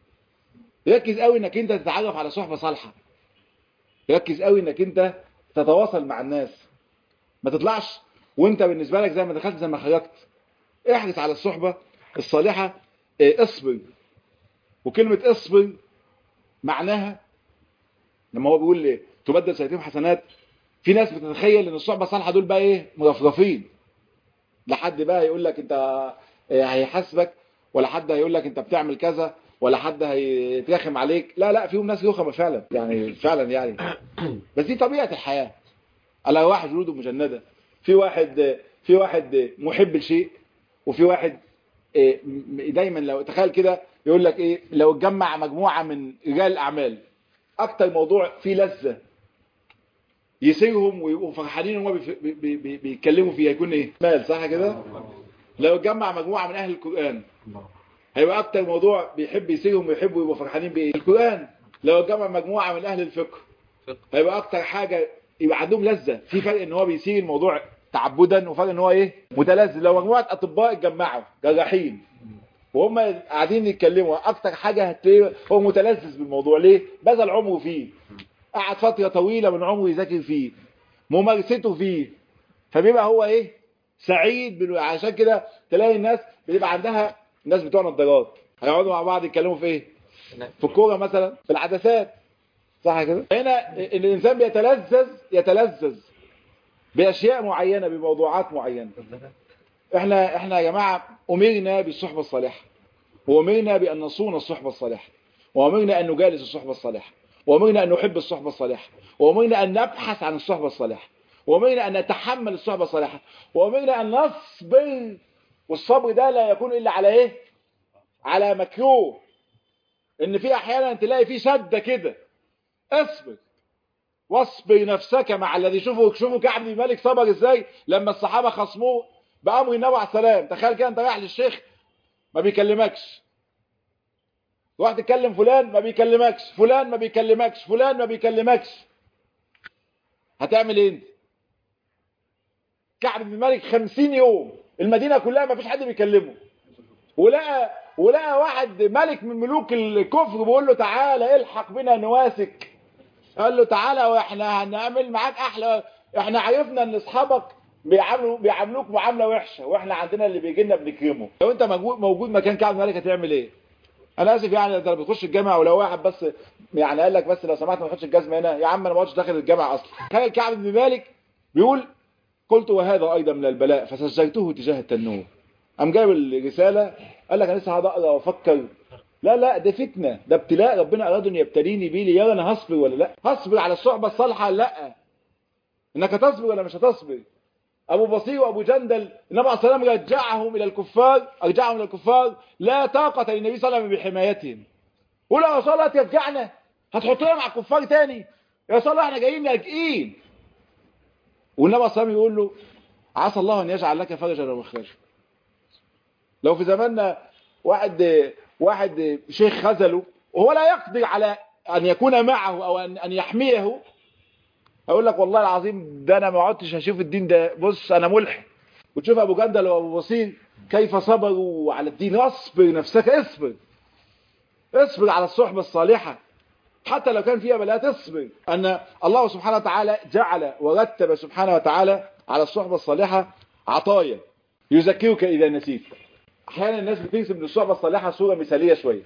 ركز قوي انك انت تتعرف على صحبة صالحة ركز قوي انك انت تتواصل مع الناس ما تطلعش وانت بالنسبة لك زي ما دخلت زي ما خرجت احرص على الصحبة الصالحة اه اصبر وكلمة اصبر معناها لما هو بيقول لي تبدل سيئتهم حسنات في ناس بتتخيل ان الصحبه الصالحه دول بقى ايه مرفرفين لحد بقى يقول لك انت هيحاسبك ولا حد هيقول لك انت بتعمل كذا ولا حد هيترخم عليك لا لا فيهم ناس رخمه فعلا يعني فعلا يعني بس دي طبيعه الحياه على واحد جلوده مجنده في واحد في واحد محب لشيء وفي واحد دايما لو تخيل كده يقول لك ايه لو اتجمع مجموعه من رجال الاعمال اكتر موضوع فيه لذه يسيرهم ويبقوا فرحانين ان هم بي بي بيتكلموا فيه هيكون ايه مال صح كده لو اتجمع مجموعه من اهل القران هيبقى اكتر موضوع بيحب يسيرهم ويحبوا يبقوا فرحانين بايه القران لو اتجمع مجموعه من اهل الفقه هيبقى اكتر حاجه يبقى عندهم لذة في فرق ان هو بيسير الموضوع تعبدا وفرق ان هو ايه متلذذ لو مجموعة اطباء اتجمعوا جراحين وهم قاعدين يتكلموا اكتر حاجة هتلاقيه هو متلذذ بالموضوع ليه بذل عمره فيه قعد فترة طويلة من عمره يذاكر فيه ممارسته فيه فبيبقى هو ايه سعيد بال... عشان كده تلاقي الناس بتبقى عندها الناس بتوع نظارات هيقعدوا مع بعض يتكلموا في ايه في الكوره مثلا في العدسات صح كده هنا الانسان بيتلذذ يتلذذ باشياء معينه بموضوعات معينه احنا احنا يا جماعه امرنا بالصحبه الصالحه وامرنا بان نصون الصحبه الصالحه وامرنا ان نجالس الصحبه الصالحه وامرنا ان نحب الصحبه الصالحه وامرنا ان نبحث عن الصحبه الصالحه وامرنا ان نتحمل الصحبه الصالحه وامرنا ان نصبر والصبر ده لا يكون الا على ايه على مكروه ان في احيانا تلاقي في شده كده اصبر واصبر نفسك مع الذي شوفوا شوفوا كعب بن مالك صبر ازاي لما الصحابه خصموه بامر النبي عليه السلام تخيل كده انت رايح للشيخ ما بيكلمكش روح تكلم فلان ما بيكلمكش فلان ما بيكلمكش فلان ما بيكلمكش هتعمل ايه انت كعب بن مالك 50 يوم المدينه كلها ما فيش حد بيكلمه ولقى ولقى واحد ملك من ملوك الكفر بيقول له تعالى الحق بنا نواسك قال له تعالى واحنا هنعمل معاك احلى احنا عرفنا ان اصحابك بيعاملوا بيعاملوك معامله وحشه واحنا عندنا اللي بيجي لنا بنكرمه لو انت موجود موجود مكان كعب مالك هتعمل ايه انا اسف يعني انت بتخش الجامعه ولو واحد بس يعني قال لك بس لو سمحت ما تخش الجزمه هنا يا عم انا ما اقعدش داخل الجامعه اصلا تخيل كعب بن مالك بيقول قلت وهذا ايضا من البلاء فسجلته تجاه التنور قام جايب الرساله قال لك انا لسه هقعد اقرا وافكر لا لا ده فتنه ده ابتلاء ربنا اراد ان يبتليني بيه ليرى انا هصبر ولا لا هصبر على الصحبه الصالحه لا انك هتصبر ولا مش هتصبر ابو بصير وابو جندل النبي عليه الصلاه والسلام رجعهم الى الكفار رجعهم الى الكفار لا طاقه للنبي صلى الله عليه وسلم بحمايتهم قول يا رسول الله ترجعنا هتحطنا مع الكفار تاني يا رسول الله احنا جايين لاجئين والنبي عليه الصلاه والسلام يقول له عسى الله ان يجعل لك فرجا ومخرجا لو في زماننا واحد واحد شيخ خذله وهو لا يقدر على ان يكون معه او ان ان يحميه اقول لك والله العظيم ده انا ما عدتش هشوف الدين ده بص انا ملحد وتشوف ابو جندل وابو بصير كيف صبروا على الدين اصبر نفسك اصبر اصبر على الصحبه الصالحه حتى لو كان فيها بلاءات اصبر ان الله سبحانه وتعالى جعل ورتب سبحانه وتعالى على الصحبه الصالحه عطايا يذكرك اذا نسيت احيانا الناس بترسم للصحبه الصالحه صوره مثاليه شويه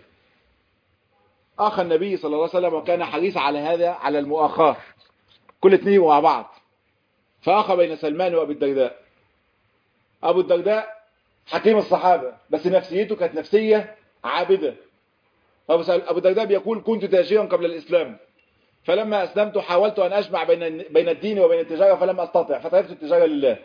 اخ النبي صلى الله عليه وسلم وكان حريص على هذا على المؤاخاه كل اثنين مع بعض فاخى بين سلمان وابي الدرداء ابو الدرداء حكيم الصحابه بس نفسيته كانت نفسيه عابده ابو الدرداء بيقول كنت تاجرا قبل الاسلام فلما اسلمت حاولت ان اجمع بين بين الدين وبين التجاره فلم استطع فتركت التجاره لله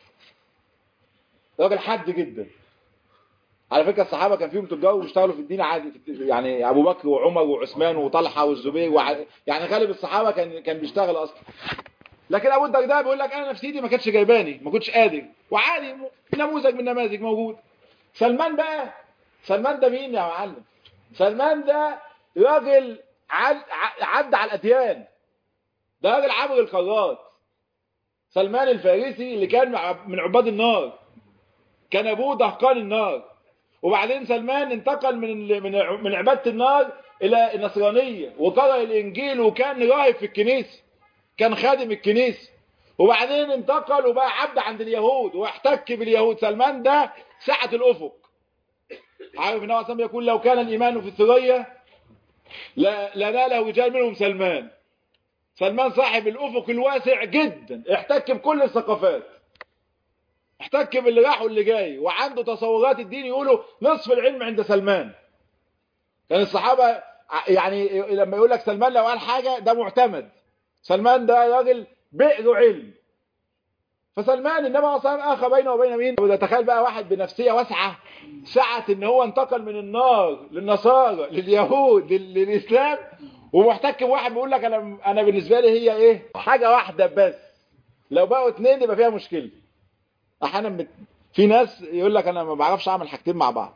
راجل حد جدا على فكره الصحابه كان فيهم تجار واشتغلوا في الدين عادي يعني ابو بكر وعمر وعثمان وطلحه والزبير وع... يعني غالب الصحابه كان كان بيشتغل اصلا لكن ابو الدرداء بيقول لك انا نفسيتي ما كانتش جايباني ما كنتش قادر وعادي نموذج من النماذج موجود سلمان بقى سلمان ده مين يا معلم سلمان ده راجل عد عدى على الاديان ده راجل عبر القارات سلمان الفارسي اللي كان من عباد النار كان ابوه دهقان النار وبعدين سلمان انتقل من من من عباده النار الى النصرانيه وقرأ الانجيل وكان راهب في الكنيسه كان خادم الكنيسه وبعدين انتقل وبقى عبد عند اليهود واحتك باليهود سلمان ده سعة الافق عارف النبي صلى يقول لو كان الايمان في الثريا لناله رجال منهم سلمان سلمان صاحب الافق الواسع جدا احتك بكل الثقافات احتك باللي راح واللي جاي وعنده تصورات الدين يقولوا نصف العلم عند سلمان كان الصحابة يعني لما يقول لك سلمان لو قال حاجة ده معتمد سلمان ده راجل بئر علم فسلمان النبي صلى الله عليه وسلم اخى بينه وبين مين وده تخيل بقى واحد بنفسيه واسعه سعه ان هو انتقل من النار للنصارى لليهود للاسلام ومحتك بواحد بيقول لك انا انا بالنسبه لي هي ايه حاجه واحده بس لو بقوا اتنين يبقى فيها مشكله احيانا بت... في ناس يقول لك انا ما بعرفش اعمل حاجتين مع بعض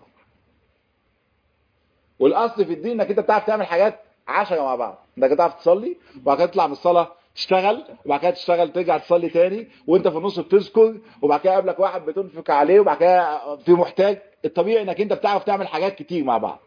والاصل في الدين انك انت بتعرف تعمل حاجات عشرة مع بعض انك تعرف تصلي وبعد كده تطلع من الصلاه تشتغل وبعد كده تشتغل ترجع تصلي تاني وانت في النص بتذكر وبعد كده قابلك واحد بتنفق عليه وبعد كده في محتاج الطبيعي انك انت بتعرف تعمل حاجات كتير مع بعض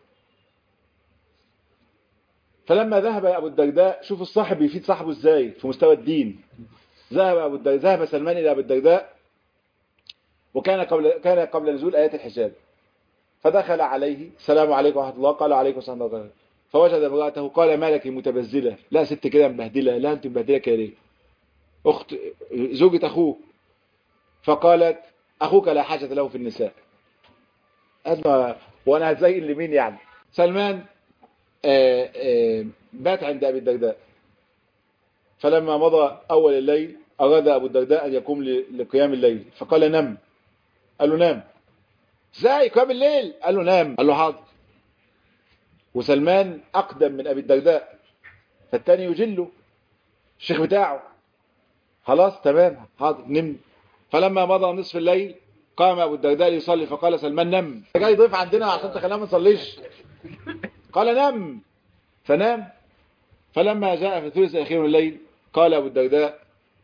فلما ذهب ابو الدرداء شوف الصاحب بيفيد صاحبه ازاي في مستوى الدين ذهب ابو الدرداء ذهب سلمان الى ابو الدرداء وكان قبل كان قبل نزول ايات الحجاب فدخل عليه السلام عليكم ورحمه الله قال عليكم السلام ورحمه الله فوجد امراته قال ما لك متبذله لا ست كده مبهدله لا انت مبهدله كده ليه اخت زوجة اخوه فقالت اخوك لا حاجه له في النساء قال وانا هزين لمين يعني سلمان آآ آآ بات عند ابي الدرداء فلما مضى اول الليل اراد ابو الدرداء ان يقوم لقيام الليل فقال نم قال له نام ازاي قيام الليل قال له نام قال له حاضر وسلمان أقدم من أبي الدرداء فالتاني يجله الشيخ بتاعه خلاص تمام حاضر نم فلما مضى نصف الليل قام أبو الدرداء يصلي فقال سلمان نم جاي ضيف عندنا عشان تخلينا ما نصليش قال نم فنام فلما جاء في الثلث الأخير من الليل قال أبو الدرداء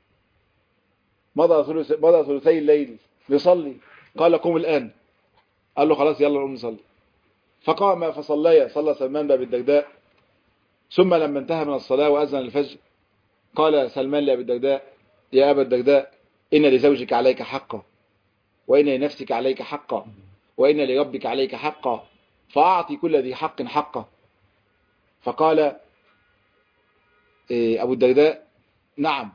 مضى ثلث مضى ثلثي الليل يصلي قال قم الآن قال له خلاص يلا نقوم نصلي فقام فصلي صلى سلمان باب الدرداء ثم لما انتهى من الصلاة وأذن الفجر قال سلمان لأبي الدرداء يا أبا الدرداء إن لزوجك عليك حقا وإن لنفسك عليك حقا وإن لربك عليك حقا فأعطي كل ذي حق حقه فقال أبو الدرداء نعم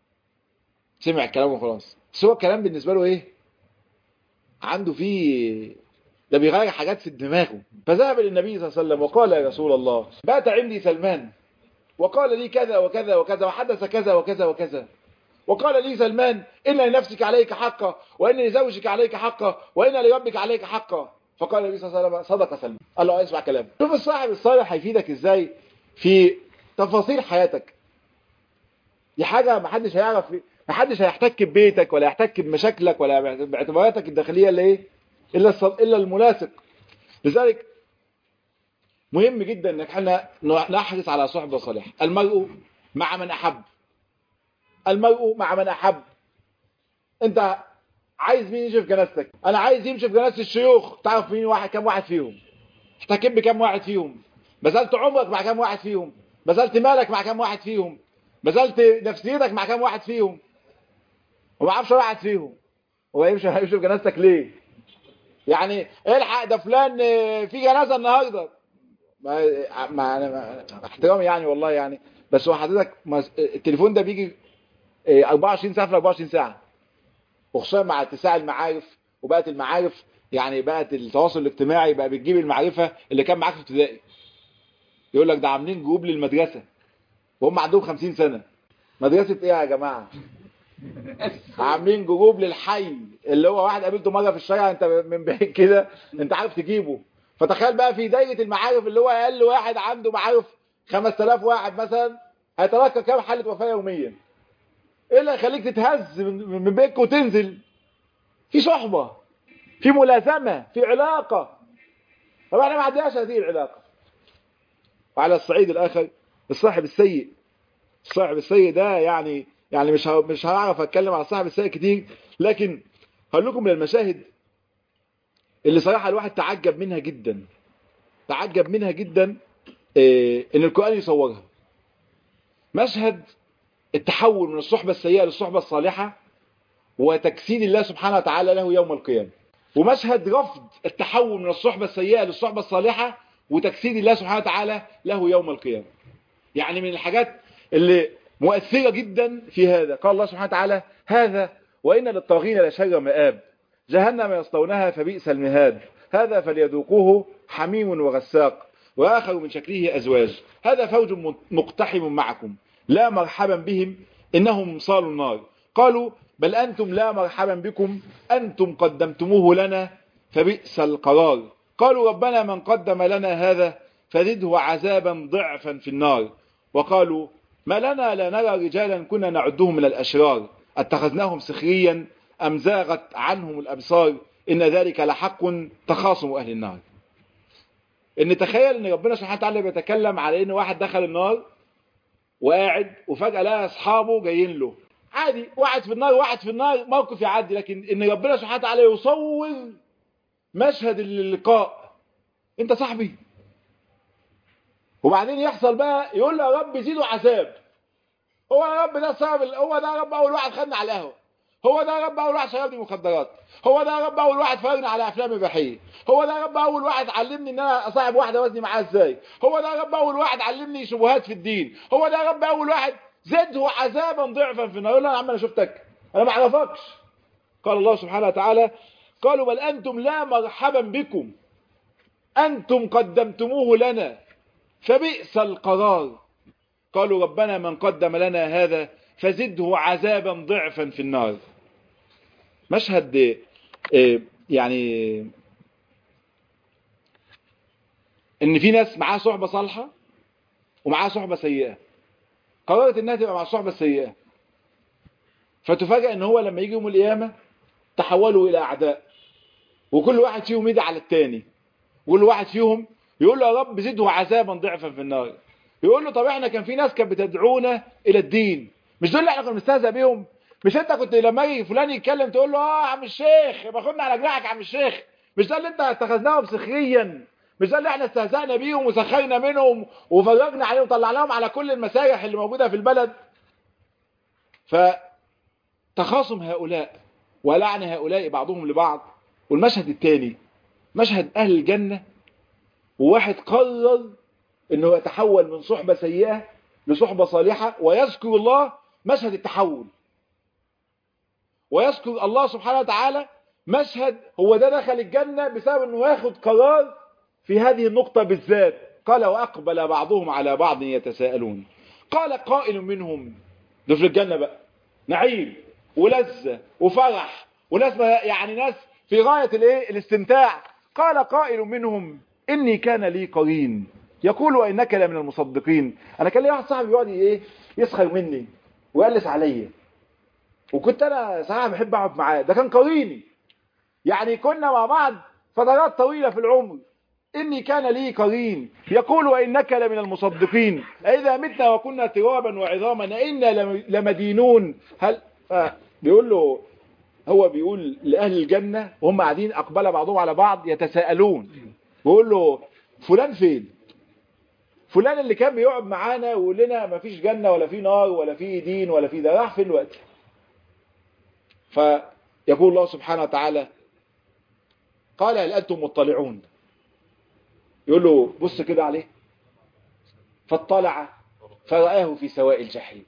سمع الكلام وخلاص بس هو الكلام بالنسبة له إيه عنده فيه ده بيغير حاجات في دماغه فذهب للنبي صلى الله عليه وسلم وقال يا رسول الله بات عندي سلمان وقال لي كذا وكذا وكذا وحدث كذا وكذا وكذا وقال لي سلمان إن لنفسك عليك حقا وإن لزوجك عليك حقا وإن لربك عليك حقا فقال النبي صلى الله عليه وسلم صدق سلمان قال له اسمع كلامي شوف الصاحب الصالح هيفيدك ازاي في تفاصيل حياتك دي حاجة محدش هيعرف محدش هيحتك ببيتك ولا يحتك بمشاكلك ولا باعتباراتك الداخلية اللي ايه إلا إلا الملاصق لذلك مهم جدا انك احنا نحرص على صحبة صالحة المرء مع من احب المرء مع من احب انت عايز مين يمشي في جنازتك انا عايز يمشي في جنازة الشيوخ تعرف مين واحد كم واحد فيهم احتكب بكم واحد فيهم بذلت عمرك مع كم واحد فيهم بذلت مالك مع كم واحد فيهم بذلت نفسيتك مع كم واحد فيهم وما اعرفش واحد فيهم هو يمشي هيمشي في جنازتك ليه يعني الحق ده فلان في جنازه النهارده ما ما, ما احترامي يعني والله يعني بس هو حضرتك التليفون ده بيجي 24 ساعه في 24 ساعه وخصوصا مع اتساع المعارف وبقت المعارف يعني بقت التواصل الاجتماعي بقى بتجيب المعرفه اللي كان معاك في ابتدائي يقول لك ده عاملين جروب للمدرسه وهم عندهم 50 سنه مدرسه ايه يا جماعه عاملين جروب للحي اللي هو واحد قابلته مره في الشارع انت من بعيد كده انت عارف تجيبه فتخيل بقى في دايره المعارف اللي هو اقل واحد عنده معارف 5000 واحد مثلا هيتلقى كام حاله وفاه يوميا ايه اللي هيخليك تتهز من, من بيتك وتنزل في صحبه في ملازمه في علاقه طب احنا ما عندناش هذه العلاقه وعلى الصعيد الاخر الصاحب السيء الصاحب السيء ده يعني يعني مش مش هعرف اتكلم على صاحب السيء كتير لكن هقول لكم من المشاهد اللي صراحة الواحد تعجب منها جدا تعجب منها جدا إيه ان القرآن يصورها مشهد التحول من الصحبة السيئة للصحبة الصالحة وتكسيد الله سبحانه وتعالى له يوم القيامة ومشهد رفض التحول من الصحبة السيئة للصحبة الصالحة وتكسيد الله سبحانه وتعالى له يوم القيامة يعني من الحاجات اللي مؤثرة جدا في هذا قال الله سبحانه وتعالى هذا وإن للطاغين لشر مآب جهنم يصلونها فبئس المهاد هذا فليذوقوه حميم وغساق وآخر من شكله أزواج هذا فوج مقتحم معكم لا مرحبا بهم إنهم صالوا النار قالوا بل أنتم لا مرحبا بكم أنتم قدمتموه لنا فبئس القرار قالوا ربنا من قدم لنا هذا فزده عذابا ضعفا في النار وقالوا ما لنا لا نرى رجالا كنا نعدهم من الأشرار اتخذناهم سخريا أم زاغت عنهم الأبصار إن ذلك لحق تخاصم أهل النار إن تخيل إن ربنا سبحانه وتعالى بيتكلم على إن واحد دخل النار وقاعد وفجأة لقى أصحابه جايين له عادي واحد في النار واحد في النار موقف يعدي لكن إن ربنا سبحانه وتعالى يصور مشهد اللقاء أنت صاحبي وبعدين يحصل بقى يقول له يا رب زيدوا عذاب هو يا رب ده السبب هو ده يا رب أول واحد خدنا على القهوة هو ده يا رب أول واحد شربني مخدرات هو ده يا رب أول واحد فرجنا على أفلام إباحية هو ده يا رب أول واحد علمني إن أنا أصاحب واحدة وزني معاها إزاي هو ده يا رب أول واحد علمني شبهات في الدين هو ده يا رب أول واحد زده عذابا ضعفا في النار يقول له يا عم أنا شفتك أنا ما أعرفكش قال الله سبحانه وتعالى قالوا بل أنتم لا مرحبا بكم أنتم قدمتموه لنا فبئس القرار قالوا ربنا من قدم لنا هذا فزده عذابا ضعفا في النار مشهد يعني ان في ناس معاه صحبة صالحة ومعاه صحبة سيئة قررت انها تبقى مع الصحبة السيئة فتفاجأ ان هو لما يجي يوم القيامة تحولوا الى اعداء وكل واحد فيهم يدعي على التاني وكل واحد فيهم يقول له يا رب زده عذابا ضعفا في النار يقول له طب احنا كان في ناس كانت بتدعونا الى الدين مش دول اللي احنا كنا بنستهزأ بيهم مش انت كنت لما يجي فلان يتكلم تقول له اه يا عم الشيخ باخدنا على جناحك يا عم الشيخ مش ده اللي انت اتخذناهم سخريا مش ده اللي احنا استهزأنا بيهم وسخرنا منهم وفرجنا عليهم وطلعناهم على كل المسايح اللي موجودة في البلد فتخاصم هؤلاء ولعن هؤلاء بعضهم لبعض والمشهد الثاني مشهد أهل الجنة وواحد قرر انه يتحول من صحبة سيئة لصحبة صالحة ويذكر الله مشهد التحول ويذكر الله سبحانه وتعالى مشهد هو ده دخل الجنة بسبب انه ياخد قرار في هذه النقطة بالذات قال وأقبل بعضهم على بعض يتساءلون قال قائل منهم ده في الجنة بقى نعيم ولذة وفرح وناس يعني ناس في غاية الايه الاستمتاع قال قائل منهم إني كان لي قرين يقول وإنك لمن المصدقين أنا كان لي واحد صاحبي يقعد ايه يسخر مني ويقلس عليا وكنت أنا صراحة بحب أقعد معاه ده كان قريني يعني كنا مع بعض فترات طويلة في العمر إني كان لي قرين يقول وإنك لمن المصدقين إذا متنا وكنا ترابا وعظاما إنا لمدينون هل بيقول له هو بيقول لأهل الجنة وهم قاعدين أقبل بعضهم على بعض يتساءلون بيقول له فلان فين فلان اللي كان بيقعد معانا ويقول لنا ما فيش جنة ولا في نار ولا في دين ولا في ده راح فين الوقت فيقول الله سبحانه وتعالى قال هل أنتم مطلعون يقول له بص كده عليه فاطلع فرآه في سواء الجحيم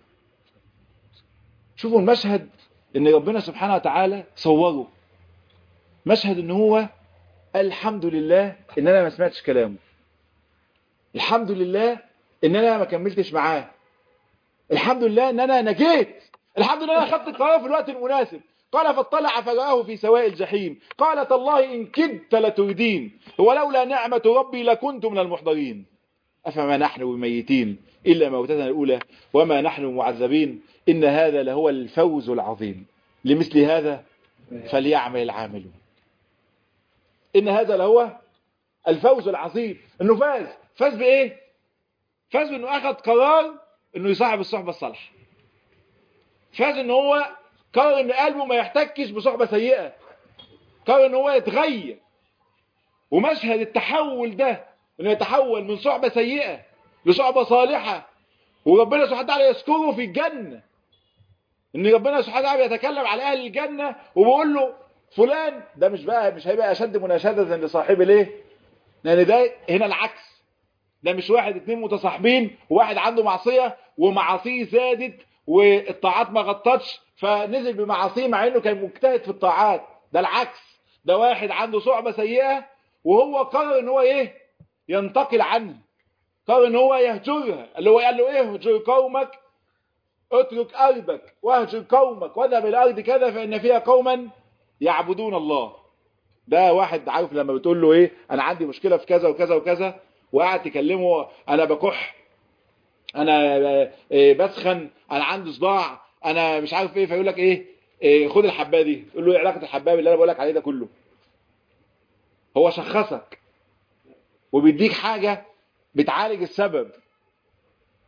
شوفوا المشهد ان ربنا سبحانه وتعالى صوره مشهد ان هو الحمد لله ان انا ما سمعتش كلامه الحمد لله ان انا ما كملتش معاه الحمد لله ان انا نجيت الحمد لله انا خدت القرار في الوقت المناسب قال فاطلع فرآه في سواء الجحيم قال تالله إن كدت لتردين ولولا نعمة ربي لكنت من المحضرين أفما نحن بميتين إلا موتتنا الأولى وما نحن معذبين إن هذا لهو الفوز العظيم لمثل هذا فليعمل العاملون إن هذا لهو الفوز العظيم إنه فاز فاز بإيه فاز بإنه أخذ قرار إنه يصاحب الصحبة الصالحة فاز إنه هو قرر ان قلبه ما يحتكش بصحبة سيئة قرر ان هو يتغير ومشهد التحول ده انه يتحول من صحبة سيئة لصحبة صالحة وربنا سبحانه وتعالى يذكره في الجنة ان ربنا سبحانه وتعالى يتكلم على اهل الجنة وبيقول له فلان ده مش بقى مش هيبقى اشد مناشدة لصاحبه ليه لان ده هنا العكس ده مش واحد اتنين متصاحبين وواحد عنده معصية ومعاصيه زادت والطاعات ما غطتش فنزل بمعاصيه مع انه كان مجتهد في الطاعات ده العكس ده واحد عنده صعبة سيئة وهو قرر ان هو ايه ينتقل عنه قرر ان هو يهجرها اللي هو قال له ايه اهجر قومك اترك ارضك واهجر قومك واذهب الارض كذا فان فيها قوما يعبدون الله ده واحد عارف لما بتقول له ايه انا عندي مشكلة في كذا وكذا وكذا وقاعد تكلمه انا بكح انا بسخن انا عندي صداع انا مش عارف ايه فيقول لك ايه, إيه خد الحبايه دي تقول له ايه علاقه الحبايه اللي انا بقول لك عليه ده كله هو شخصك وبيديك حاجه بتعالج السبب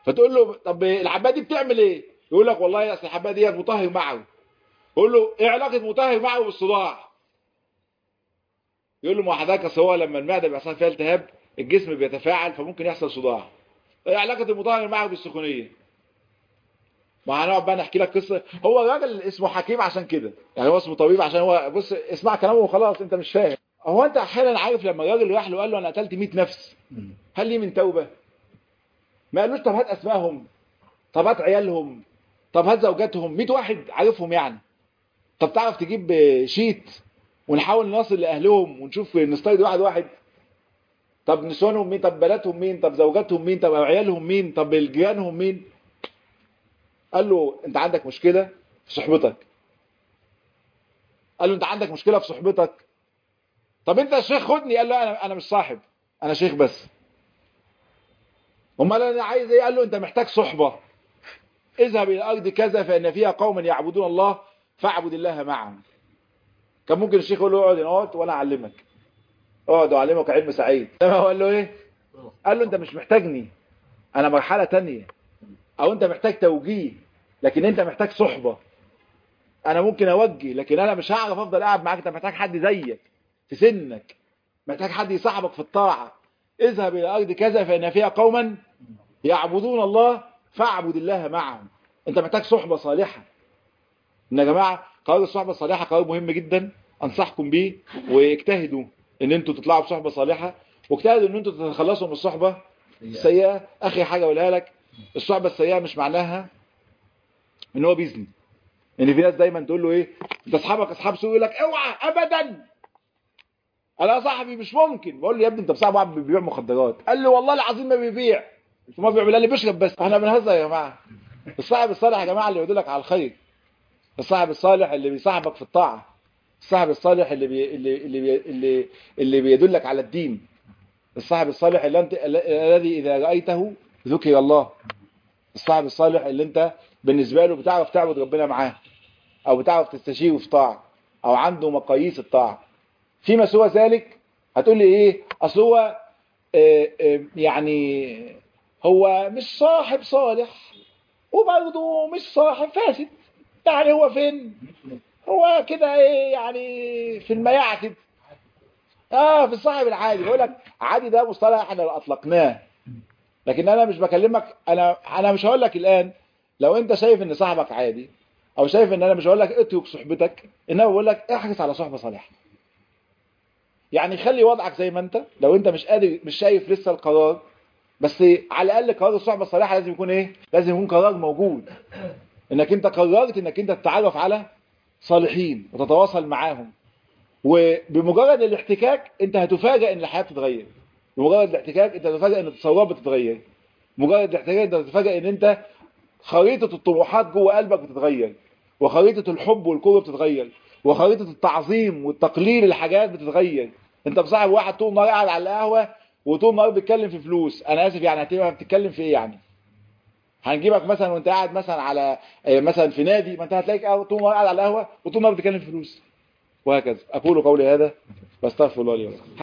فتقول له طب الحبايه دي بتعمل ايه يقول لك والله اصل الحبايه دي مطهر معوي يقول له ايه علاقه مطهر معوي بالصداع يقول له ما حضرتك اصل هو لما المعده بيحصل فيها التهاب الجسم بيتفاعل فممكن يحصل صداع ايه علاقه المطهر معوي بالسخونيه ما هنقعد بقى نحكي لك قصه هو راجل اسمه حكيم عشان كده يعني هو اسمه طبيب عشان هو بص اسمع كلامه وخلاص انت مش فاهم هو انت احيانا عارف لما الراجل راح له قال له انا قتلت 100 نفس هل لي من توبه ما قالوش طب هات اسمائهم طب هات عيالهم طب هات زوجاتهم 100 واحد عارفهم يعني طب تعرف تجيب شيت ونحاول نصل لاهلهم ونشوف نستيد واحد واحد طب نسوانهم مين طب بناتهم مين طب زوجاتهم مين طب عيالهم مين طب جيرانهم مين قال له انت عندك مشكلة في صحبتك قال له انت عندك مشكلة في صحبتك طب انت يا شيخ خدني قال له انا انا مش صاحب انا شيخ بس امال انا عايز ايه قال له انت محتاج صحبة اذهب الى ارض كذا فان فيها قوما يعبدون الله فاعبد الله معهم كان ممكن الشيخ يقول له اقعد اقعد وانا اعلمك اقعد واعلمك علم سعيد انما هو قال له ايه قال له انت مش محتاجني انا مرحلة تانية او انت محتاج توجيه لكن انت محتاج صحبة انا ممكن اوجه لكن انا مش هعرف افضل قاعد معاك انت محتاج حد زيك في سنك محتاج حد يصاحبك في الطاعة اذهب الى ارض كذا فان فيها قوما يعبدون الله فاعبد الله معهم انت محتاج صحبة صالحة ان يا جماعة قرار الصحبة الصالحة قرار مهم جدا انصحكم بيه واجتهدوا ان انتوا تطلعوا بصحبة صالحة واجتهدوا ان انتوا تتخلصوا من الصحبة السيئة اخي حاجة اقولها لك الصحبة السيئة مش معناها ان هو بيزني ان في ناس دايما تقول له ايه انت اصحابك اصحاب سوء يقول لك اوعى ابدا انا صاحبي مش ممكن بقول له يا ابني انت بصاحب واحد بيبيع مخدرات قال لي والله العظيم ما بيبيع ما بيعمل لي بيشرب بس احنا بنهزر يا جماعه الصاحب الصالح يا جماعه اللي يدلك على الخير الصاحب الصالح اللي بيصاحبك في الطاعه الصاحب الصالح اللي بي... اللي اللي بي... اللي, اللي بيدلك على الدين الصاحب الصالح اللي انت الذي اذا رايته ذكر الله الصاحب الصالح اللي انت بالنسبة له بتعرف تعبد ربنا معاه او بتعرف تستشيره في طاعة او عنده مقاييس الطاعة فيما سوى ذلك هتقول لي ايه اصل هو اه اه يعني هو مش صاحب صالح وبرضه مش صاحب فاسد يعني هو فين هو كده ايه يعني في المياعة كده اه في الصاحب العادي بقول لك عادي ده مصطلح احنا اللي اطلقناه لكن انا مش بكلمك انا انا مش هقول لك الان لو انت شايف ان صاحبك عادي او شايف ان انا مش هقول لك اترك صحبتك انما بقول لك احرص على صحبه صالحه يعني خلي وضعك زي ما انت لو انت مش قادر مش شايف لسه القرار بس على الاقل قرار الصحبه الصالحه لازم يكون ايه لازم يكون قرار موجود انك انت قررت انك انت تتعرف على صالحين وتتواصل معاهم وبمجرد الاحتكاك انت هتفاجئ ان الحياه بتتغير بمجرد الاحتكاك انت هتفاجئ ان التصورات بتتغير بمجرد الاحتكاك انت هتفاجئ ان انت خريطة الطموحات جوه قلبك بتتغير وخريطة الحب والكره بتتغير وخريطة التعظيم والتقليل الحاجات بتتغير انت بصاحب واحد طول النهار قاعد على القهوة وطول النهار بيتكلم في فلوس انا اسف يعني هتبقى بتتكلم في ايه يعني هنجيبك مثلا وانت قاعد مثلا على مثلا في نادي ما انت هتلاقيك طول النهار قاعد على القهوة وطول النهار بتتكلم في فلوس وهكذا اقول قولي هذا واستغفر الله لي ولكم